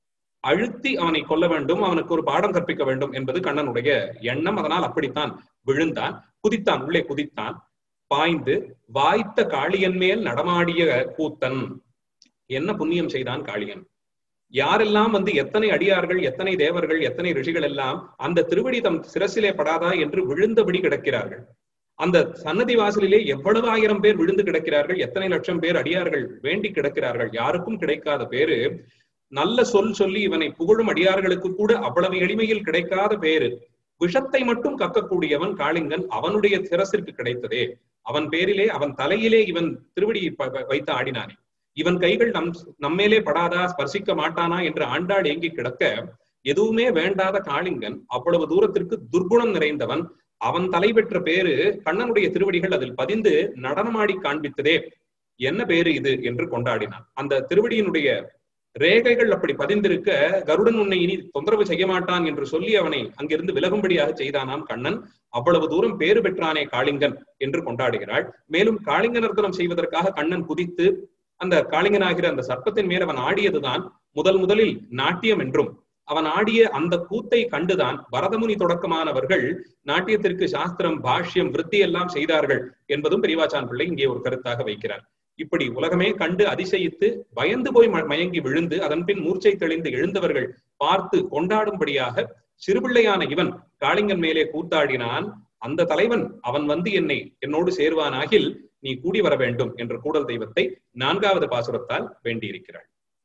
அழுத்தி அவனை கொல்ல வேண்டும் அவனுக்கு ஒரு பாடம் கற்பிக்க வேண்டும் என்பது கண்ணனுடைய எண்ணம் அதனால் அப்படித்தான் விழுந்தான் குதித்தான் உள்ளே குதித்தான் பாய்ந்து வாய்த்த காளியன் மேல் நடமாடிய கூத்தன் என்ன புண்ணியம் செய்தான் காளியன் யாரெல்லாம் வந்து எத்தனை அடியார்கள் எத்தனை தேவர்கள் எத்தனை ரிஷிகள் எல்லாம் அந்த திருவடி தம் சிரசிலே படாதா என்று விழுந்தபடி கிடக்கிறார்கள் அந்த சன்னதி வாசலிலே எவ்வளவு ஆயிரம் பேர் விழுந்து கிடக்கிறார்கள் எத்தனை லட்சம் பேர் அடியார்கள் வேண்டி கிடக்கிறார்கள் யாருக்கும் கிடைக்காத பேரு நல்ல சொல் சொல்லி இவனை புகழும் அடியார்களுக்கு கூட அவ்வளவு எளிமையில் கிடைக்காத பேரு விஷத்தை மட்டும் கக்கக்கூடியவன் காளிங்கன் அவனுடைய சிரசிற்கு கிடைத்ததே அவன் பேரிலே அவன் தலையிலே இவன் திருவடியை ப- ப- வைத்து ஆடினானே இவன் கைகள் நம் நம்மேலே படாதா ஸ்பர்சிக்க மாட்டானா என்று ஆண்டாள் ஏங்கி கிடக்க எதுவுமே வேண்டாத காளிங்கன் அவ்வளவு தூரத்திற்கு துர்குணம் நிறைந்தவன் அவன் தலை பெற்ற பேரு கண்ணனுடைய திருவடிகள் அதில் பதிந்து நடனமாடி காண்பித்ததே என்ன பேரு இது என்று கொண்டாடினான் அந்த திருவடியினுடைய ரேகைகள் அப்படி பதிந்திருக்க கருடன் உன்னை இனி தொந்தரவு செய்ய மாட்டான் என்று சொல்லி அவனை அங்கிருந்து விலகும்படியாக செய்தானாம் கண்ணன் அவ்வளவு தூரம் பேறு பெற்றானே காளிங்கன் என்று கொண்டாடுகிறாள் மேலும் காளிங்க நர்த்தனம் செய்வதற்காக கண்ணன் குதித்து அந்த காளிங்கனாகிற அந்த சர்ப்பத்தின் மேல் அவன் ஆடியதுதான் முதல் முதலில் நாட்டியம் என்றும் அவன் ஆடிய அந்த கூத்தை கண்டுதான் பரதமுனி தொடக்கமானவர்கள் நாட்டியத்திற்கு சாஸ்திரம் பாஷ்யம் விருத்தி எல்லாம் செய்தார்கள் என்பதும் பெரியவாச்சான் பிள்ளை இங்கே ஒரு கருத்தாக வைக்கிறார் இப்படி உலகமே கண்டு அதிசயித்து பயந்து போய் ம- மயங்கி விழுந்து அதன் பின் மூர்ச்சை தெளிந்து எழுந்தவர்கள் பார்த்து கொண்டாடும்படியாக சிறுபிள்ளையான இவன் காளிங்கன் மேலே கூத்தாடினான் அந்த தலைவன் அவன் வந்து என்னை என்னோடு சேர்வானாகில் நீ கூடி வர வேண்டும் என்ற கூடல் தெய்வத்தை நான்காவது பாசுரத்தால் வேண்டியிருக்கிறாள்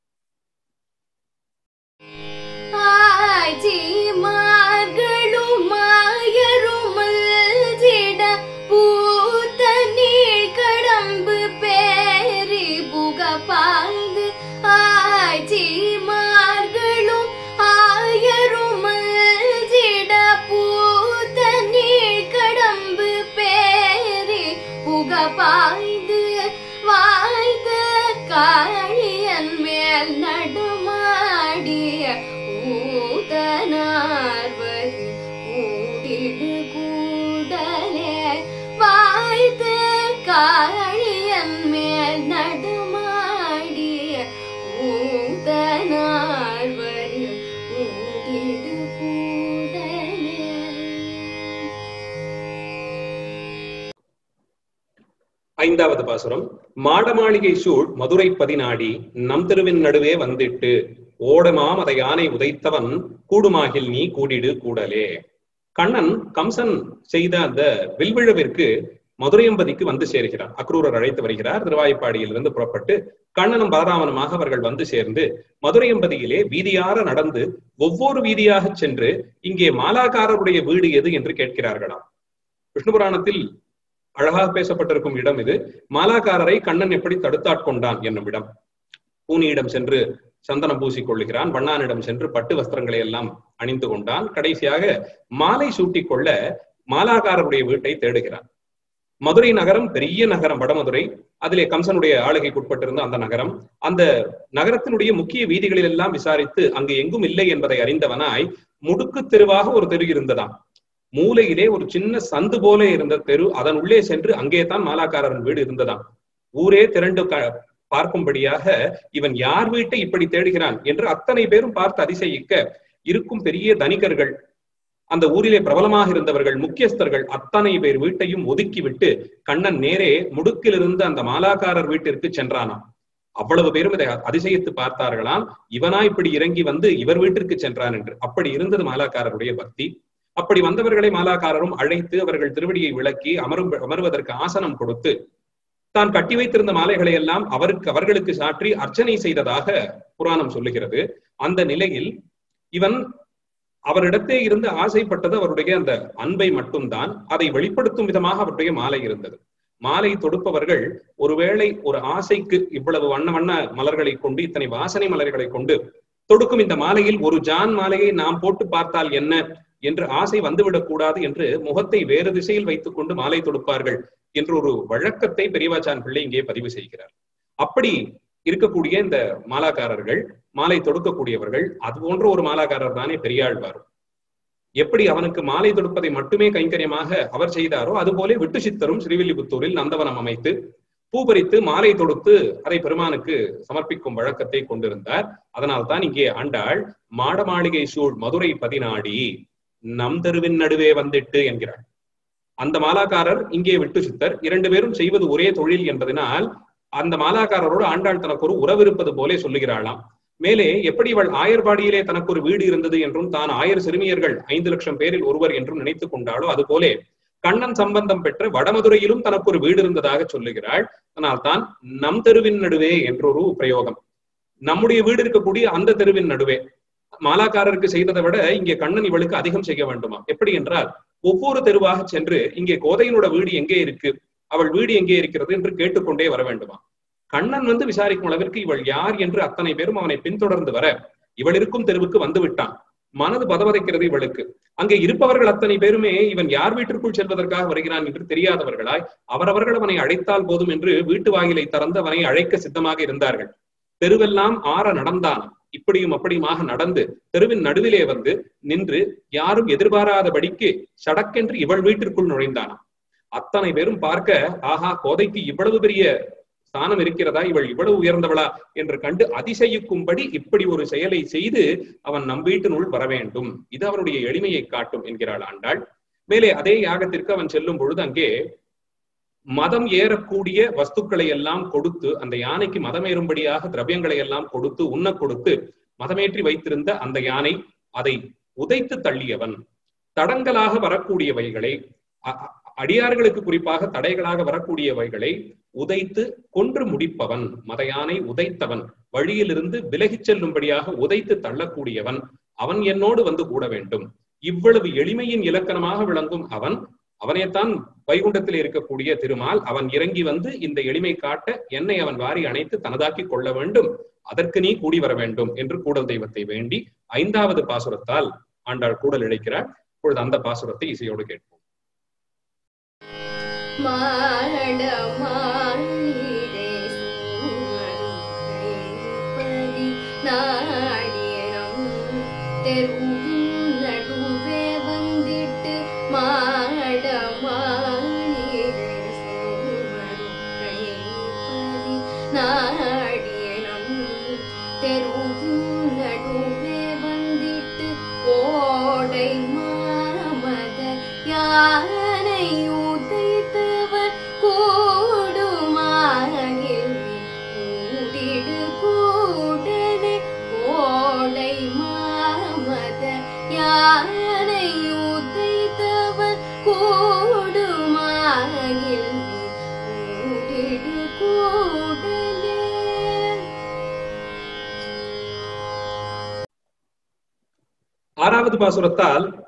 ஆய்ச்சி மார்களும் மாயருமல்ஜிட பூத்த நீள் கடம்பு பேரி புக பாய்ந்து ஆய்ச்சி மார்களும் ஆயருமல்ஜிட பூத்த நீள் கடம்பு பேரி புக பாய்ந்து வாய்ந்த காளியன் மேல் நடுமாடிய ஊதனார்வர் கூடிடு கூடலே வாய்த்த காளியன் மேல் நடுமாடிய ஊதனார்வர் கூடிடு கூடலே ஐந்தாவது பாசுரம் மாடமாளிகை சூழ் மதுரை பதினாடி நம் தெருவின் நடுவே வந்திட்டு ஓடமாம் அதை யானை உதைத்தவன் கூடுமாகில் நீ கூடிடு கூடலே கண்ணன் கம்சன் செய்த அந்த வில்விழவிற்கு மதுரையம்பதிக்கு வந்து சேர்கிறார் அக்ரூரர் அழைத்து வருகிறார் திருவாய்ப்பாடியிலிருந்து புறப்பட்டு கண்ணனும் பலராமனுமாக அவர்கள் வந்து சேர்ந்து மதுரையம்பதியிலே வீதியார நடந்து ஒவ்வொரு வீதியாக சென்று இங்கே மாலாக்காரருடைய வீடு எது என்று கேட்கிறார்களாம் விஷ்ணு புராணத்தில் அழகாக பேசப்பட்டிருக்கும் இடம் இது மாலாக்காரரை கண்ணன் எப்படி தடுத்தாட்கொண்டான் என்னும் இடம் பூனியிடம் சென்று சந்தனம் பூசிக் கொள்ளுகிறான் வண்ணானிடம் சென்று பட்டு வஸ்திரங்களை எல்லாம் அணிந்து கொண்டான் கடைசியாக மாலை சூட்டிக் கொள்ள மாலாக்காரருடைய வீட்டை தேடுகிறான் மதுரை நகரம் பெரிய நகரம் வடமதுரை அதிலே கம்சனுடைய ஆளுகைக்கு உட்பட்டிருந்த அந்த நகரம் அந்த நகரத்தினுடைய முக்கிய வீதிகளில் எல்லாம் விசாரித்து அங்கு எங்கும் இல்லை என்பதை அறிந்தவனாய் முடுக்கு தெருவாக ஒரு தெரு இருந்ததாம் மூலையிலே ஒரு சின்ன சந்து போல இருந்த தெரு அதன் உள்ளே சென்று அங்கே தான் மாலாக்காரரின் வீடு இருந்ததாம் ஊரே திரண்டு பார்க்கும்படியாக இவன் யார் வீட்டை இப்படி தேடுகிறான் என்று அத்தனை பேரும் பார்த்து அதிசயிக்க இருக்கும் பெரிய தனிகர்கள் அந்த ஊரிலே பிரபலமாக இருந்தவர்கள் முக்கியஸ்தர்கள் அத்தனை பேர் வீட்டையும் ஒதுக்கிவிட்டு கண்ணன் நேரே முடுக்கில் இருந்த அந்த மாலாக்காரர் வீட்டிற்கு சென்றானாம் அவ்வளவு பேரும் இதை அதிசயித்து பார்த்தார்களாம் இவனா இப்படி இறங்கி வந்து இவர் வீட்டிற்கு சென்றான் என்று அப்படி இருந்தது மாலாக்காரருடைய பக்தி அப்படி வந்தவர்களை மாலாக்காரரும் அழைத்து அவர்கள் திருவடியை விளக்கி அமரும் அமர்வதற்கு ஆசனம் கொடுத்து தான் கட்டி வைத்திருந்த மாலைகளை எல்லாம் அவருக்கு அவர்களுக்கு சாற்றி அர்ச்சனை செய்ததாக புராணம் சொல்லுகிறது அந்த நிலையில் இவன் அவரிடத்தே இருந்து ஆசைப்பட்டது அவருடைய அந்த அன்பை மட்டும்தான் அதை வெளிப்படுத்தும் விதமாக அவருடைய மாலை இருந்தது மாலை தொடுப்பவர்கள் ஒருவேளை ஒரு ஆசைக்கு இவ்வளவு வண்ண வண்ண மலர்களை கொண்டு இத்தனை வாசனை மலர்களை கொண்டு தொடுக்கும் இந்த மாலையில் ஒரு ஜான் மாலையை நாம் போட்டு பார்த்தால் என்ன என்று ஆசை வந்துவிடக் கூடாது என்று முகத்தை வேறு திசையில் வைத்துக் கொண்டு மாலை தொடுப்பார்கள் என்று ஒரு வழக்கத்தை பெரியவாச்சான் பிள்ளை இங்கே பதிவு செய்கிறார் அப்படி இருக்கக்கூடிய இந்த மாலாக்காரர்கள் மாலை தொடுக்கக்கூடியவர்கள் அது போன்ற ஒரு மாலாக்காரர் தானே பெரியாழ்வார் எப்படி அவனுக்கு மாலை தொடுப்பதை மட்டுமே கைங்கரியமாக அவர் செய்தாரோ அதுபோல விட்டு சித்தரும் ஸ்ரீவில்லிபுத்தூரில் நந்தவனம் அமைத்து பூ பறித்து மாலை தொடுத்து அதை பெருமானுக்கு சமர்ப்பிக்கும் வழக்கத்தை கொண்டிருந்தார் அதனால் தான் இங்கே ஆண்டாள் மாட மாளிகை சூழ் மதுரை பதினாடி நம் தெருவின் நடுவே வந்திட்டு என்கிறாள் அந்த மாலாக்காரர் இங்கே விட்டு சித்தர் இரண்டு பேரும் செய்வது ஒரே தொழில் என்பதனால் அந்த மாலாக்காரரோடு ஆண்டாள் தனக்கு ஒரு உறவு இருப்பது போலே சொல்லுகிறாளாம் மேலே எப்படி இவள் ஆயர்பாடியிலே தனக்கு ஒரு வீடு இருந்தது என்றும் தான் ஆயர் சிறுமியர்கள் ஐந்து லட்சம் பேரில் ஒருவர் என்றும் நினைத்துக் கொண்டாளோ அதுபோலே கண்ணன் சம்பந்தம் பெற்ற வடமதுரையிலும் தனக்கு ஒரு வீடு இருந்ததாக சொல்லுகிறாள் அதனால் தான் நம் தெருவின் நடுவே என்றொரு பிரயோகம் நம்முடைய வீடு இருக்கக்கூடிய அந்த தெருவின் நடுவே மாலாக்காரருக்கு செய்ததை விட இங்கே கண்ணன் இவளுக்கு அதிகம் செய்ய வேண்டுமா எப்படி என்றால் ஒவ்வொரு தெருவாக சென்று இங்கே கோதையினோட வீடு எங்கே இருக்கு அவள் வீடு எங்கே இருக்கிறது என்று கேட்டுக்கொண்டே வர வேண்டுமா கண்ணன் வந்து விசாரிக்கும் அளவிற்கு இவள் யார் என்று அத்தனை பேரும் அவனை பின்தொடர்ந்து வர இவள் இருக்கும் தெருவுக்கு வந்து விட்டான் மனது பதவதைக்கிறது இவளுக்கு அங்கே இருப்பவர்கள் அத்தனை பேருமே இவன் யார் வீட்டிற்குள் செல்வதற்காக வருகிறான் என்று தெரியாதவர்களாய் அவரவர்கள் அவனை அழைத்தால் போதும் என்று வீட்டு வாயிலை திறந்து அவனை அழைக்க சித்தமாக இருந்தார்கள் தெருவெல்லாம் ஆற நடந்தான் இப்படியும் அப்படியுமாக நடந்து தெருவின் நடுவிலே வந்து நின்று யாரும் எதிர்பாராதபடிக்கு சடக்கென்று இவள் வீட்டிற்குள் நுழைந்தானாம் அத்தனை பேரும் பார்க்க ஆஹா கோதைக்கு இவ்வளவு பெரிய ஸ்தானம் இருக்கிறதா இவள் இவ்வளவு உயர்ந்தவளா என்று கண்டு அதிசயிக்கும்படி இப்படி ஒரு செயலை செய்து அவன் நம் வீட்டினுள் வர வேண்டும் இது அவனுடைய எளிமையை காட்டும் என்கிறாள் ஆண்டாள் மேலே அதே யாகத்திற்கு அவன் செல்லும் பொழுது அங்கே மதம் ஏறக்கூடிய வஸ்துக்களை எல்லாம் கொடுத்து அந்த யானைக்கு மதம் ஏறும்படியாக திரவியங்களை எல்லாம் கொடுத்து உண்ண கொடுத்து மதமேற்றி வைத்திருந்த அந்த யானை அதை உதைத்து தள்ளியவன் தடங்களாக வரக்கூடியவைகளை அடியார்களுக்கு குறிப்பாக தடைகளாக வரக்கூடியவைகளை உதைத்து கொன்று முடிப்பவன் மத யானை உதைத்தவன் வழியிலிருந்து விலகிச் செல்லும்படியாக உதைத்து தள்ளக்கூடியவன் அவன் என்னோடு வந்து கூட வேண்டும் இவ்வளவு எளிமையின் இலக்கணமாக விளங்கும் அவன் அவனைத்தான் வைகுண்டத்தில் இருக்கக்கூடிய திருமால் அவன் இறங்கி வந்து இந்த எளிமை காட்ட என்னை அவன் வாரி அணைத்து தனதாக்கி கொள்ள வேண்டும் அதற்கு நீ கூடி வர வேண்டும் என்று கூடல் தெய்வத்தை வேண்டி ஐந்தாவது பாசுரத்தால் ஆண்டாள் கூடல் இழைக்கிறார் இப்பொழுது அந்த பாசுரத்தை இசையோடு கேட்போம் மாட மாளிகை சூழ்நிலைப்பதி நாடியம் தெருவின் நடுவே வந்திட்டு மாட மாளிகை சூழ்நிலைப்பதி நாடியம் தெருவின் நடுவே வந்திட்டு ஓடை மாமத யானை உதைத்தவர் கூடுமாகில் கூடிடு கூடனே ஓடை மாமத யானை உதைத்தவர் கூடுமாகில் கூடிடு கூடனே ஆறாவது பாசுரத்தால்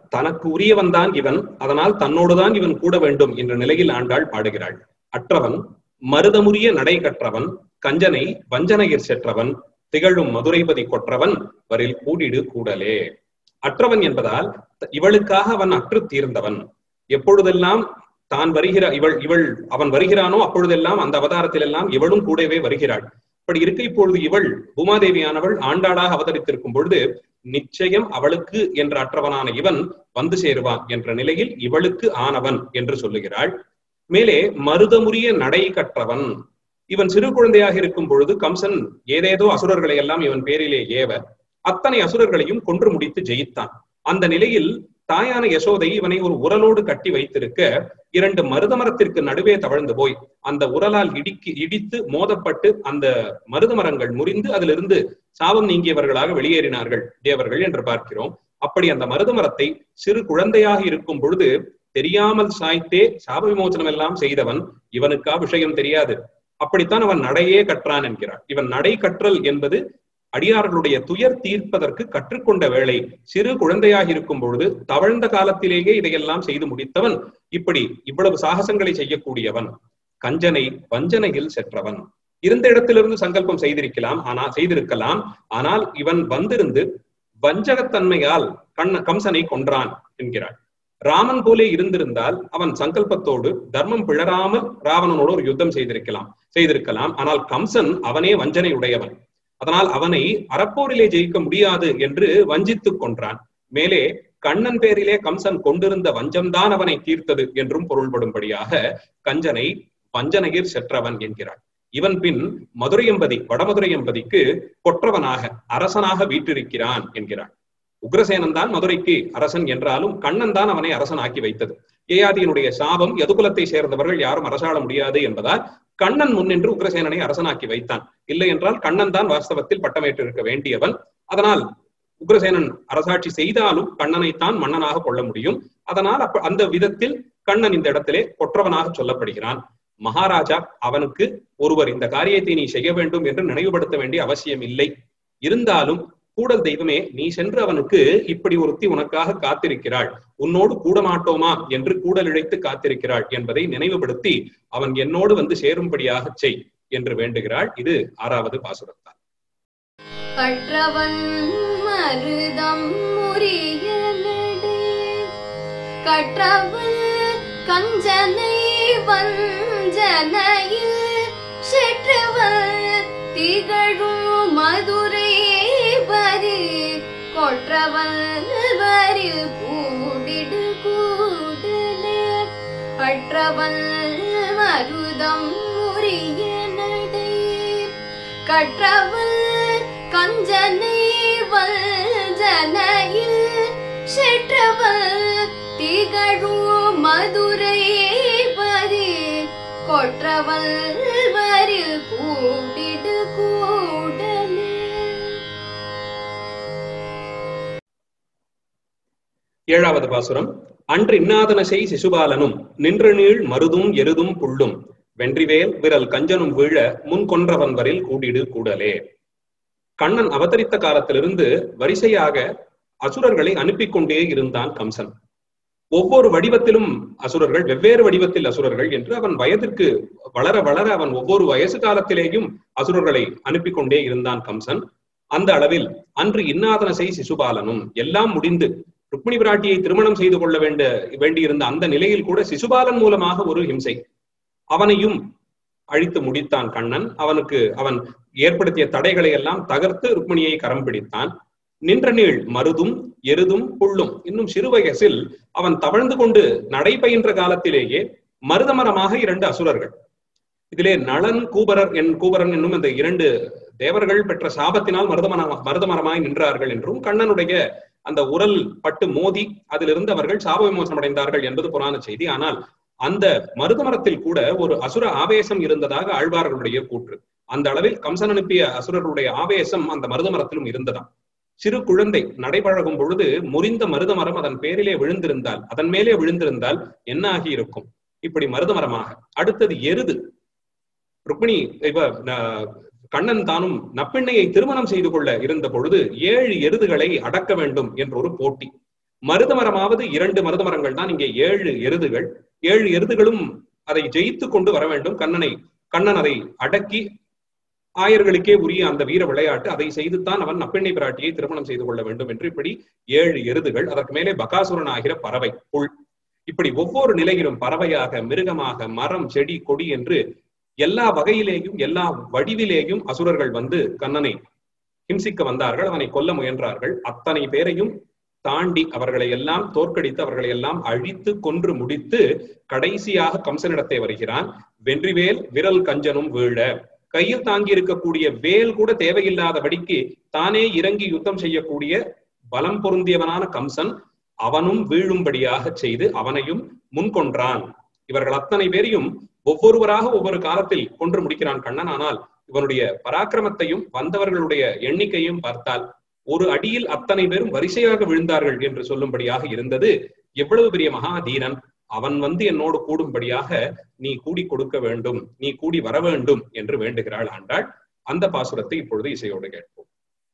தனக்கு உரியவன் தான் இவன் அதனால் தன்னோடுதான் இவன் கூட வேண்டும் என்ற நிலையில் ஆண்டாள் பாடுகிறாள் அற்றவன் மருதமுரிய நடை கற்றவன் கஞ்சனை வஞ்சனையிற் செற்றவன் திகழும் மதுரைபதி கொற்றவன் வரில் கூடிடு கூடலே அற்றவன் என்பதால் இவளுக்காக அவன் அற்று தீர்ந்தவன் எப்பொழுதெல்லாம் தான் வருகிற இவள் இவள் அவன் வருகிறானோ அப்பொழுதெல்லாம் அந்த அவதாரத்தில் எல்லாம் இவளும் கூடவே வருகிறாள் அப்படி இருக்க இப்பொழுது இவள் பூமாதேவியானவள் ஆண்டாளாக அவதரித்திருக்கும் பொழுது நிச்சயம் அவளுக்கு என்ற அற்றவனான இவன் வந்து சேருவான் என்ற நிலையில் இவளுக்கு ஆனவன் என்று சொல்லுகிறாள் மேலே மருதமுரிய நடை கற்றவன் இவன் சிறு குழந்தையாக இருக்கும் பொழுது கம்சன் ஏதேதோ அசுரர்களை எல்லாம் இவன் பேரிலே ஏவ அத்தனை அசுரர்களையும் கொன்று முடித்து ஜெயித்தான் அந்த நிலையில் தாயான யசோதை இவனை ஒரு உரலோடு கட்டி வைத்திருக்க இரண்டு மருதமரத்திற்கு நடுவே தவழ்ந்து போய் அந்த உரலால் இடிக்கி இடித்து மோதப்பட்டு அந்த மருதமரங்கள் முறிந்து அதிலிருந்து சாபம் நீங்கியவர்களாக வெளியேறினார்கள் தேவர்கள் என்று பார்க்கிறோம் அப்படி அந்த மருதமரத்தை சிறு குழந்தையாக இருக்கும் பொழுது தெரியாமல் சாய்த்தே சாப விமோசனம் எல்லாம் செய்தவன் இவனுக்கா விஷயம் தெரியாது அப்படித்தான் அவன் நடையே கற்றான் என்கிறார் இவன் நடை கற்றல் என்பது அடியார்களுடைய துயர் தீர்ப்பதற்கு கற்றுக்கொண்ட வேளை சிறு குழந்தையாக இருக்கும் பொழுது தவழ்ந்த காலத்திலேயே இதையெல்லாம் செய்து முடித்தவன் இப்படி இவ்வளவு சாகசங்களை செய்யக்கூடியவன் கஞ்சனை வஞ்சனையில் சென்றவன் இருந்த இடத்திலிருந்து சங்கல்பம் செய்திருக்கலாம் ஆனால் செய்திருக்கலாம் ஆனால் இவன் வந்திருந்து வஞ்சகத்தன்மையால் கண்ண கம்சனை கொன்றான் என்கிறாள் ராமன் போலே இருந்திருந்தால் அவன் சங்கல்பத்தோடு தர்மம் பிழறாமல் ராவணனோடு ஒரு யுத்தம் செய்திருக்கலாம் செய்திருக்கலாம் ஆனால் கம்சன் அவனே வஞ்சனை உடையவன் அதனால் அவனை அறப்போரிலே ஜெயிக்க முடியாது என்று வஞ்சித்துக் கொன்றான் மேலே கண்ணன் பேரிலே கம்சன் கொண்டிருந்த வஞ்சம்தான் அவனை தீர்த்தது என்றும் பொருள்படும்படியாக கஞ்சனை வஞ்சனையில் செற்றவன் என்கிறார் இவன் பின் மதுரையம்பதி வடமதுரையம்பதிக்கு கொற்றவனாக அரசனாக வீற்றிருக்கிறான் என்கிறார் உக்ரசேனன் தான் மதுரைக்கு அரசன் என்றாலும் கண்ணன் தான் அவனை அரசன் ஆக்கி வைத்தது ஏயாதியினுடைய சாபம் எதுகுலத்தை சேர்ந்தவர்கள் யாரும் அரசாள முடியாது என்பதால் கண்ணன் முன்னின்று உக்ரசேனனை அரசனாக்கி வைத்தான் இல்லை என்றால் கண்ணன் தான் வாஸ்தவத்தில் பட்டமேற்றிருக்க வேண்டியவன் அதனால் உக்ரசேனன் அரசாட்சி செய்தாலும் கண்ணனைத்தான் மன்னனாக கொள்ள முடியும் அதனால் அப்ப அந்த விதத்தில் கண்ணன் இந்த இடத்திலே கொற்றவனாக சொல்லப்படுகிறான் மகாராஜா அவனுக்கு ஒருவர் இந்த காரியத்தை நீ செய்ய வேண்டும் என்று நினைவுபடுத்த வேண்டிய அவசியம் இல்லை இருந்தாலும் கூடல் தெய்வமே நீ சென்று அவனுக்கு இப்படி ஒருத்தி உனக்காக காத்திருக்கிறாள் உன்னோடு கூட மாட்டோமா என்று கூடல் இழைத்து காத்திருக்கிறாள் என்பதை நினைவுபடுத்தி அவன் என்னோடு வந்து சேரும்படியாக செய் என்று வேண்டுகிறாள் இது ஆறாவது பாசுரத்தால் கற்றவன் மருதம் முறிய நடை கற்றவன் கஞ்சனை வஞ்சனையில் செற்றவன் திகழும் மதுரை பரி கொற்றவன் வரில் கூடிடு கூடலே அற்றவன் மருதம் முறிய நடை கற்றவள் கஞ்சனை வஞ்சனையில் செற்றவள் திகழும் மதுரை பரி கொற்றவள் வரில் கூடிடு கூடலே ஏழாவது பாசுரம் அன்று இன்னாதனசை சிசுபாலனும் நின்று நீள் மருதும் எருதும் புள்ளும் வென்றிவேல் விரல் கஞ்சனும் வீழ முன் கொன்றவன் வரில் கூடிடு கூடலே கண்ணன் அவதரித்த காலத்திலிருந்து வரிசையாக அசுரர்களை அனுப்பிக் கொண்டே இருந்தான் கம்சன் ஒவ்வொரு வடிவத்திலும் அசுரர்கள் வெவ்வேறு வடிவத்தில் அசுரர்கள் என்று அவன் வயதிற்கு வளர வளர அவன் ஒவ்வொரு வயசு காலத்திலேயும் அசுரர்களை அனுப்பிக் கொண்டே இருந்தான் கம்சன் அந்த அளவில் அன்று இன்னாதனசை சிசுபாலனும் எல்லாம் முடிந்து ருக்மிணி பிராட்டியை திருமணம் செய்து கொள்ள வேண்ட வேண்டியிருந்த அந்த நிலையில் கூட சிசுபாலன் மூலமாக ஒரு ஹிம்சை அவனையும் அழித்து முடித்தான் கண்ணன் அவனுக்கு அவன் ஏற்படுத்திய தடைகளை எல்லாம் தகர்த்து ருக்மிணியை கரம் பிடித்தான் நின்ற நீள் மருதும் எருதும் புல்லும் இன்னும் சிறு வயசில் அவன் தவழ்ந்து கொண்டு நடைபயின்ற காலத்திலேயே மருதமரமாக இரண்டு அசுரர்கள் இதிலே நளன் கூபரர் என் கூபரன் என்னும் இந்த இரண்டு தேவர்கள் பெற்ற சாபத்தினால் மருதமர மருதமரமாய் நின்றார்கள் என்றும் கண்ணனுடைய அந்த உரல் பட்டு மோதி அதிலிருந்து அவர்கள் சாப விமோசனம் அடைந்தார்கள் என்பது புராண செய்தி ஆனால் அந்த மருதமரத்தில் கூட ஒரு அசுர ஆவேசம் இருந்ததாக ஆழ்வார்களுடைய கூற்று அந்த அளவில் கம்சன் அனுப்பிய அசுரர்களுடைய ஆவேசம் அந்த மருதமரத்திலும் இருந்ததாம் சிறு குழந்தை நடைபழகும் பொழுது முறிந்த மருதமரம் அதன் பேரிலே விழுந்திருந்தால் அதன் மேலே விழுந்திருந்தால் என்ன ஆகி இருக்கும் இப்படி மருதமரமாக அடுத்தது எருது ருக்மிணி இவ ந- கண்ணன் தானும் நப்பெண்ணையை திருமணம் செய்து கொள்ள இருந்த பொழுது ஏழு எருதுகளை அடக்க வேண்டும் என்ற ஒரு போட்டி மருத மரமாவது இரண்டு மருத மரங்கள் தான் இங்கே ஏழு எருதுகள் ஏழு எருதுகளும் அதை ஜெயித்து கொண்டு வர வேண்டும் கண்ணனை கண்ணன் அதை அடக்கி ஆயர்களுக்கே உரிய அந்த வீர விளையாட்டு அதை செய்துத்தான் அவன் நப்பெண்ணை பிராட்டியை திருமணம் செய்து கொள்ள வேண்டும் என்று இப்படி ஏழு எருதுகள் அதற்கு மேலே பகாசுரன் ஆகிற பறவை புல் இப்படி ஒவ்வொரு நிலையிலும் பறவையாக மிருகமாக மரம் செடி கொடி என்று எல்லா வகையிலேயும் எல்லா வடிவிலேயும் அசுரர்கள் வந்து கண்ணனை ஹிம்சிக்க வந்தார்கள் அவனை கொல்ல முயன்றார்கள் அத்தனை பேரையும் தாண்டி அவர்களை எல்லாம் தோற்கடித்து அவர்களை எல்லாம் அழித்து கொன்று முடித்து கடைசியாக கம்சனிடத்தை வருகிறான் வென்றிவேல் விரல் கஞ்சனும் வீழ கையில் தாங்கி இருக்கக்கூடிய வேல் கூட தேவையில்லாதபடிக்கு தானே இறங்கி யுத்தம் செய்யக்கூடிய பலம் பொருந்தியவனான கம்சன் அவனும் வீழும்படியாக செய்து அவனையும் முன்கொன்றான் இவர்கள் அத்தனை பேரையும் ஒவ்வொருவராக ஒவ்வொரு காலத்தில் கொன்று முடிக்கிறான் கண்ணன் ஆனால் இவனுடைய பராக்கிரமத்தையும் வந்தவர்களுடைய எண்ணிக்கையும் பார்த்தால் ஒரு அடியில் அத்தனை பேரும் வரிசையாக விழுந்தார்கள் என்று சொல்லும்படியாக இருந்தது எவ்வளவு பெரிய மகாதீனன் அவன் வந்து என்னோடு கூடும்படியாக நீ கூடி கொடுக்க வேண்டும் நீ கூடி வர வேண்டும் என்று வேண்டுகிறாள் ஆண்டாள் அந்த பாசுரத்தை இப்பொழுது இசையோடு கேட்போம்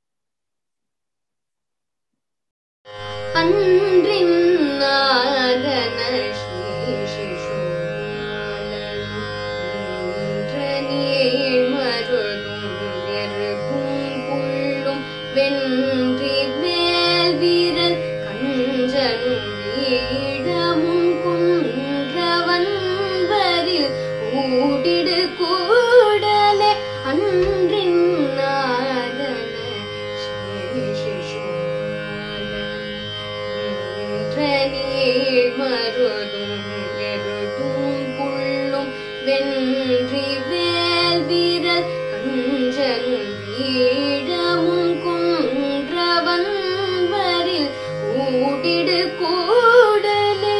அன்றின் நாதன ஸ்ரீ சிசுபாலன் நின்ற நீள் மருதும் நெருப்பும் புள்ளும் வென்றி மேல் வீரல் கஞ்சனும் வீழமும் குன்றவன் வரில் கூடிடு கூடலே அன்றின் நாதன ஸ்ரீ சிசுபாலன் நீள் மருதும் எருதும் புள்ளும் வென்றி வேல் வீரல் கஞ்சனும் வீடமும் குன்றவன் வரில் கூடிடு கூடலே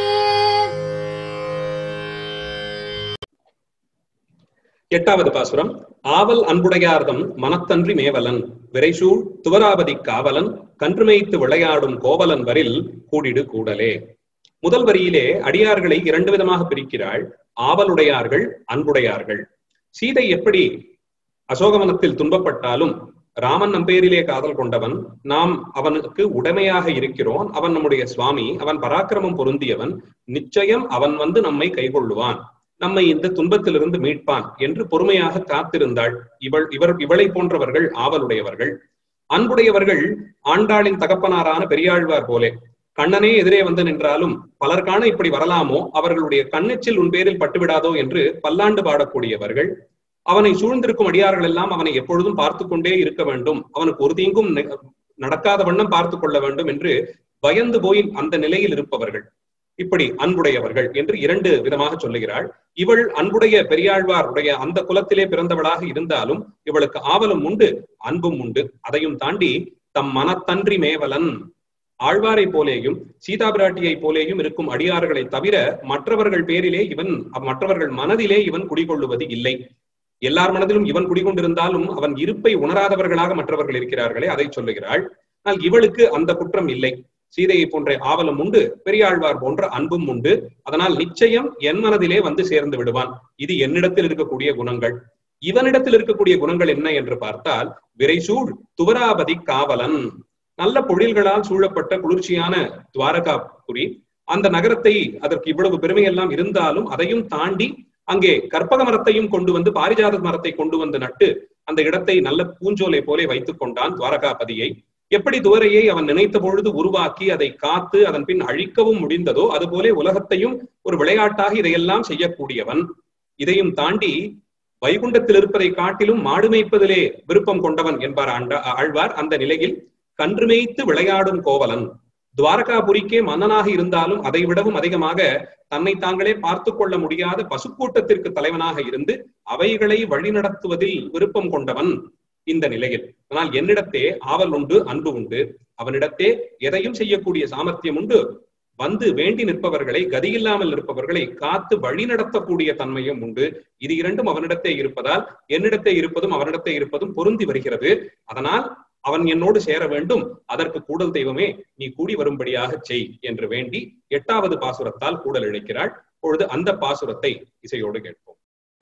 எட்டாவது பாசுரம் ஆவல் அன்புடையார்தம் மனத்தன்றி மேவலன் விரைசூழ் துவராபதி காவலன் கன்றுமைத்து விளையாடும் கோவலன் வரில் கூடிடு கூடலே முதல் வரியிலே அடியார்களை இரண்டு விதமாக பிரிக்கிறாள் ஆவலுடையார்கள் அன்புடையார்கள் சீதை எப்படி அசோகவனத்தில் துன்பப்பட்டாலும் ராமன் நம் பேரிலே காதல் கொண்டவன் நாம் அவனுக்கு உடைமையாக இருக்கிறோம் அவன் நம்முடைய சுவாமி அவன் பராக்கிரமம் பொருந்தியவன் நிச்சயம் அவன் வந்து நம்மை கைகொள்ளுவான் நம்மை இந்த துன்பத்திலிருந்து மீட்பான் என்று பொறுமையாக காத்திருந்தாள் இவள் இவர் இவளை போன்றவர்கள் ஆவலுடையவர்கள் அன்புடையவர்கள் ஆண்டாளின் தகப்பனாரான பெரியாழ்வார் போலே கண்ணனே எதிரே வந்து நின்றாலும் பலர் காண இப்படி வரலாமோ அவர்களுடைய கண்ணெச்சில் உன் பேரில் பட்டுவிடாதோ என்று பல்லாண்டு பாடக்கூடியவர்கள் அவனை சூழ்ந்திருக்கும் அடியார்கள் எல்லாம் அவனை எப்பொழுதும் பார்த்து கொண்டே இருக்க வேண்டும் அவனுக்கு ஒரு தீங்கும் நெ- நடக்காத வண்ணம் பார்த்து கொள்ள வேண்டும் என்று பயந்து போய் அந்த நிலையில் இருப்பவர்கள் இப்படி அன்புடையவர்கள் என்று இரண்டு விதமாக சொல்லுகிறாள் இவள் அன்புடைய பெரியாழ்வார் உடைய அந்த குலத்திலே பிறந்தவளாக இருந்தாலும் இவளுக்கு ஆவலும் உண்டு அன்பும் உண்டு அதையும் தாண்டி தம் மனத்தன்றி மேவலன் ஆழ்வாரை போலேயும் சீதா பிராட்டியை போலேயும் இருக்கும் அடியார்களை தவிர மற்றவர்கள் பேரிலே இவன் மற்றவர்கள் மனதிலே இவன் குடிகொள்ளுவது இல்லை எல்லார் மனதிலும் இவன் குடிகொண்டிருந்தாலும் அவன் இருப்பை உணராதவர்களாக மற்றவர்கள் இருக்கிறார்களே அதை சொல்லுகிறாள் ஆனால் இவளுக்கு அந்த குற்றம் இல்லை சீதையை போன்ற ஆவலும் உண்டு பெரியாழ்வார் போன்ற அன்பும் உண்டு அதனால் நிச்சயம் என் மனதிலே வந்து சேர்ந்து விடுவான் இது என்னிடத்தில் இருக்கக்கூடிய குணங்கள் இவனிடத்தில் இருக்கக்கூடிய குணங்கள் என்ன என்று பார்த்தால் விரைசூழ் துவராபதி காவலன் நல்ல பொழில்களால் சூழப்பட்ட குளிர்ச்சியான துவாரகாபுரி அந்த நகரத்தை அதற்கு இவ்வளவு பெருமையெல்லாம் இருந்தாலும் அதையும் தாண்டி அங்கே கற்பக மரத்தையும் கொண்டு வந்து பாரிஜாத மரத்தை கொண்டு வந்து நட்டு அந்த இடத்தை நல்ல பூஞ்சோலை போலே வைத்துக் கொண்டான் துவாரகாபதியை எப்படி துவரையை அவன் நினைத்த பொழுது உருவாக்கி அதை காத்து அதன் பின் அழிக்கவும் முடிந்ததோ அதுபோலே உலகத்தையும் ஒரு விளையாட்டாக இதையெல்லாம் செய்யக்கூடியவன் இதையும் தாண்டி வைகுண்டத்தில் இருப்பதை காட்டிலும் மாடு மேய்ப்பதிலே விருப்பம் கொண்டவன் என்பார் ஆண்ட ஆழ்வார் அந்த நிலையில் கன்று மேய்த்து விளையாடும் கோவலன் துவாரகாபுரிக்கே மன்னனாக இருந்தாலும் அதை விடவும் அதிகமாக தன்னை தாங்களே பார்த்து கொள்ள முடியாத பசுக்கூட்டத்திற்கு தலைவனாக இருந்து அவைகளை வழிநடத்துவதில் விருப்பம் கொண்டவன் இந்த நிலையில் ஆனால் என்னிடத்தே ஆவல் உண்டு அன்பு உண்டு அவனிடத்தே எதையும் செய்யக்கூடிய சாமர்த்தியம் உண்டு வந்து வேண்டி நிற்பவர்களை கதியில்லாமல் இருப்பவர்களை காத்து வழி நடத்தக்கூடிய தன்மையும் உண்டு இது இரண்டும் அவனிடத்தே இருப்பதால் என்னிடத்தே இருப்பதும் அவனிடத்தே இருப்பதும் பொருந்தி வருகிறது அதனால் அவன் என்னோடு சேர வேண்டும் அதற்கு கூடல் தெய்வமே நீ கூடி வரும்படியாக செய் என்று வேண்டி எட்டாவது பாசுரத்தால் கூடல் இழைக்கிறாள் பொழுது அந்த பாசுரத்தை இசையோடு கேட்போம்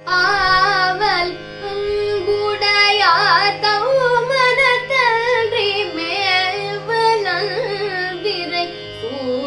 ஆவல் அன்புடையார் தம் மனத்தன்றி மேல்வலன் விரை சூழ்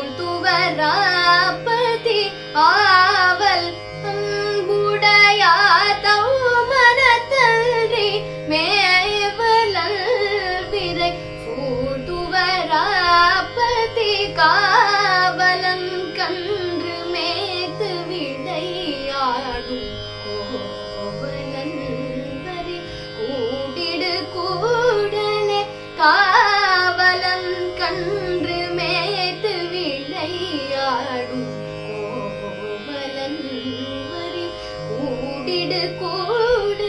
கொண்டாடும் கோவலன் வரி கூடிடு கூடலே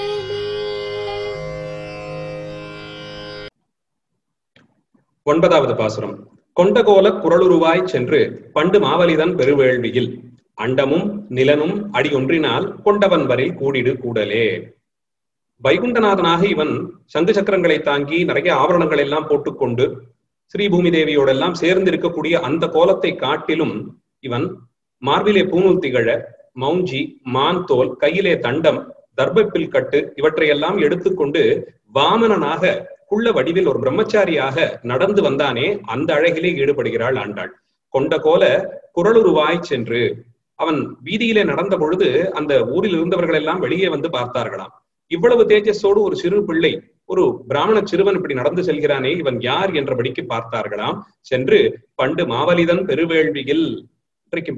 ஒன்பதாவது பாசுரம் கொண்டகோல குரலுருவாய் சென்று பண்டு மாவலிதன் பெருவேள்வியில் அண்டமும் நிலனும் அடியொன்றினால் கொண்டவன் வரில் கூடிடு கூடலே வைகுண்டநாதனாக இவன் சங்கு சக்கரங்களை தாங்கி நிறைய ஆபரணங்கள் எல்லாம் போட்டுக்கொண்டு ஸ்ரீபூமி தேவியோடெல்லாம் சேர்ந்து இருக்கக்கூடிய அந்த கோலத்தை காட்டிலும் இவன் மார்பிலே பூநூல் திகழ மௌஞ்சி மான் தோல் கையிலே தண்டம் தர்பப்பில் கட்டு இவற்றையெல்லாம் எடுத்துக்கொண்டு வாமனனாக குள்ள வடிவில் ஒரு பிரம்மச்சாரியாக நடந்து வந்தானே அந்த அழகிலே ஈடுபடுகிறாள் ஆண்டாள் கொண்ட கோல குரலுருவாய் சென்று அவன் வீதியிலே நடந்த பொழுது அந்த ஊரில் இருந்தவர்கள் எல்லாம் வெளியே வந்து பார்த்தார்களாம் இவ்வளவு தேஜஸோடு ஒரு சிறு பிள்ளை ஒரு பிராமண சிறுவன் இப்படி நடந்து செல்கிறானே இவன் யார் என்றபடிக்கு பார்த்தார்களாம் சென்று பண்டு மாவலிதன் பெருவேள்வியில் இன்றைக்கு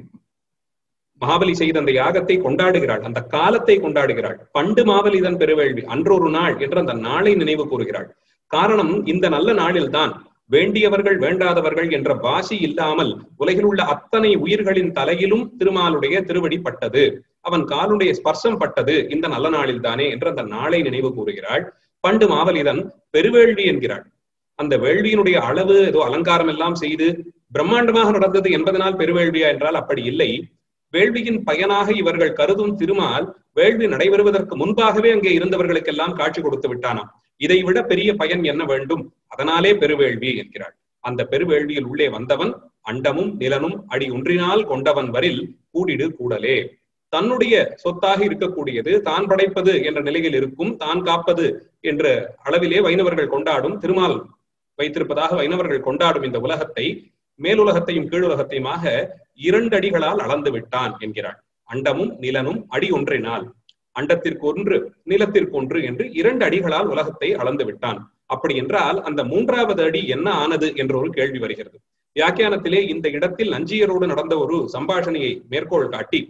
மகாபலி செய்த அந்த யாகத்தை கொண்டாடுகிறாள் அந்த காலத்தை கொண்டாடுகிறாள் பண்டு மாவலிதன் பெருவேள்வி அன்றொரு நாள் என்று அந்த நாளை நினைவு கூறுகிறாள் காரணம் இந்த நல்ல நாளில்தான் வேண்டியவர்கள் வேண்டாதவர்கள் என்ற வாசி இல்லாமல் உலகில் உள்ள அத்தனை உயிர்களின் தலையிலும் திருமாலுடைய திருவடி பட்டது அவன் காலுடைய ஸ்பர்சம் பட்டது இந்த நல்ல நாளில் தானே என்று அந்த நாளை நினைவு கூறுகிறாள் பண்டு மாவலிதன் பெருவேள்வி என்கிறாள் அந்த வேள்வியினுடைய அளவு ஏதோ அலங்காரம் எல்லாம் செய்து பிரம்மாண்டமாக நடந்தது என்பதனால் பெருவேள்வியா என்றால் அப்படி இல்லை வேள்வியின் பயனாக இவர்கள் கருதும் திருமால் வேள்வி நடைபெறுவதற்கு முன்பாகவே அங்கே இருந்தவர்களுக்கெல்லாம் காட்சி கொடுத்து விட்டானாம் இதை விட பெரிய பயன் என்ன வேண்டும் அதனாலே பெருவேள்வி என்கிறாள் அந்த பெருவேள்வியில் உள்ளே வந்தவன் அண்டமும் நிலனும் அடி ஒன்றினால் கொண்டவன் வரில் கூடிடு கூடலே தன்னுடைய சொத்தாக இருக்கக்கூடியது தான் படைப்பது என்ற நிலையில் இருக்கும் தான் காப்பது என்ற அளவிலே வைணவர்கள் கொண்டாடும் திருமால் வைத்திருப்பதாக வைணவர்கள் கொண்டாடும் இந்த உலகத்தை மேலுலகத்தையும் கீழுலகத்தையுமாக இரண்டு அடிகளால் அளந்து விட்டான் என்கிறாள் அண்டமும் நிலனும் அடி ஒன்றினால் அண்டத்திற்கு ஒன்று நிலத்திற்கு ஒன்று என்று இரண்டு அடிகளால் உலகத்தை அளந்து விட்டான் அப்படி என்றால் அந்த மூன்றாவது அடி என்ன ஆனது என்ற ஒரு கேள்வி வருகிறது வியாக்கியானத்திலே இந்த இடத்தில் நஞ்சியரோடு நடந்த ஒரு சம்பாஷணையை மேற்கோள் காட்டி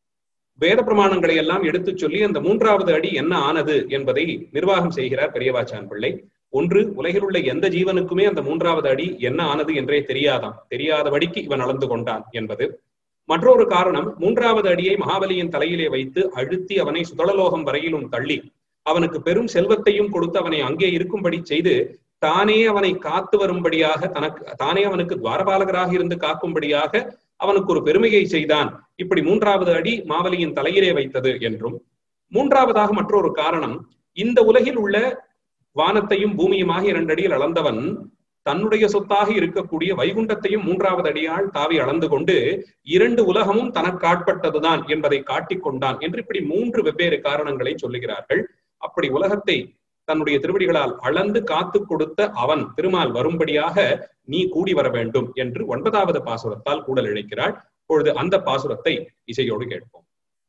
வேத பிரமாணங்களை எல்லாம் எடுத்துச் சொல்லி அந்த மூன்றாவது அடி என்ன ஆனது என்பதை நிர்வாகம் செய்கிறார் பெரியவாச்சான் பிள்ளை ஒன்று உலகில் உள்ள எந்த ஜீவனுக்குமே அந்த மூன்றாவது அடி என்ன ஆனது என்றே தெரியாதாம் தெரியாதபடிக்கு இவன் அளந்து கொண்டான் என்பது மற்றொரு காரணம் மூன்றாவது அடியை மகாபலியின் தலையிலே வைத்து அழுத்தி அவனை சுதளலோகம் வரையிலும் தள்ளி அவனுக்கு பெரும் செல்வத்தையும் கொடுத்து அவனை அங்கே இருக்கும்படி செய்து தானே அவனை காத்து வரும்படியாக தனக்கு தானே அவனுக்கு துவாரபாலகராக இருந்து காக்கும்படியாக அவனுக்கு ஒரு பெருமையை செய்தான் இப்படி மூன்றாவது அடி மாவலியின் தலையிலே வைத்தது என்றும் மூன்றாவதாக மற்றொரு காரணம் இந்த உலகில் உள்ள வானத்தையும் பூமியுமாக இரண்டு அடியில் அளந்தவன் தன்னுடைய சொத்தாக இருக்கக்கூடிய வைகுண்டத்தையும் மூன்றாவது அடியால் தாவி அளந்து கொண்டு இரண்டு உலகமும் தனக்கு ஆட்பட்டதுதான் என்பதை காட்டிக் கொண்டான் என்று இப்படி மூன்று வெவ்வேறு காரணங்களை சொல்லுகிறார்கள் அப்படி உலகத்தை தன்னுடைய திருவடிகளால் அளந்து காத்து கொடுத்த அவன் திருமால் வரும்படியாக நீ கூடி வர வேண்டும் என்று ஒன்பதாவது பாசுரத்தால் கூடல் இழைக்கிறாள் இப்பொழுது அந்த பாசுரத்தை இசையோடு கேட்போம்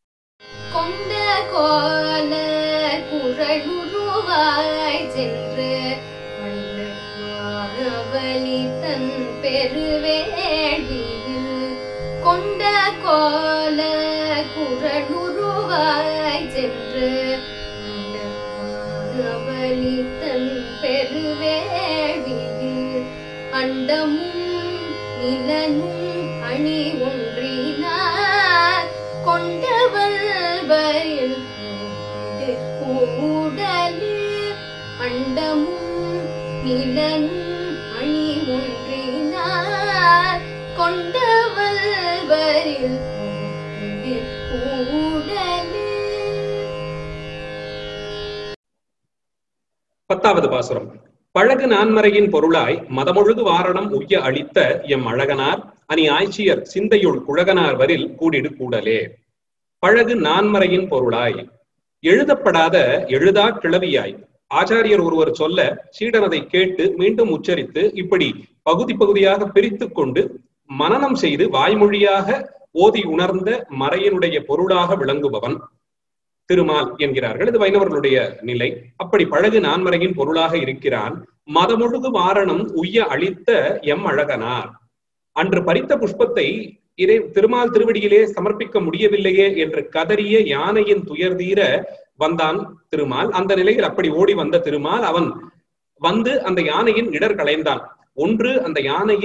கொண்ட கோல குரலுருவாய் சென்று வல்லி தன் பெருவேடியில் கொண்ட கோல குரலுருவாய் சென்று வல்லி தன் பெருவேடியில் அண்டமும் நிலனும் அணி ஒன்றினார் கொண்டவள் வரில் கூடலே அண்டமும் நிலனும் அணி ஒன்றினார் கொண்டவள் வரில் கூடலே பத்தாவது பாசுரம் பழகு நான்மறையின் பொருளாய் மதமொழுகு வாரணம் உய்ய அளித்த எம் அழகனார் அணி ஆய்ச்சியர் சிந்தையுள் குழகனார் வரில் கூடிடு கூடலே பழகு நான்மறையின் பொருளாய் எழுதப்படாத எழுதா கிளவியாய் ஆச்சாரியர் ஒருவர் சொல்ல சீடனதை கேட்டு மீண்டும் உச்சரித்து இப்படி பகுதி பகுதியாக பிரித்துக் கொண்டு மனனம் செய்து வாய்மொழியாக ஓதி உணர்ந்த மறையினுடைய பொருளாக விளங்குபவன் திருமால் என்கிறார்கள் இது வைணவர்களுடைய நிலை அப்படி பழகு நான்மறையின் பொருளாக இருக்கிறான் மதமொழுகு வாரணம் உய்ய அளித்த எம் அழகனார் அன்று பறித்த புஷ்பத்தை இதை திருமால் திருவடியிலே சமர்ப்பிக்க முடியவில்லையே என்று கதறிய யானையின் துயர் தீர வந்தான் திருமால் அந்த நிலையில் அப்படி ஓடி வந்த திருமால் அவன் வந்து அந்த யானையின் இடர் களைந்தான் ஒன்று அந்த யானையின்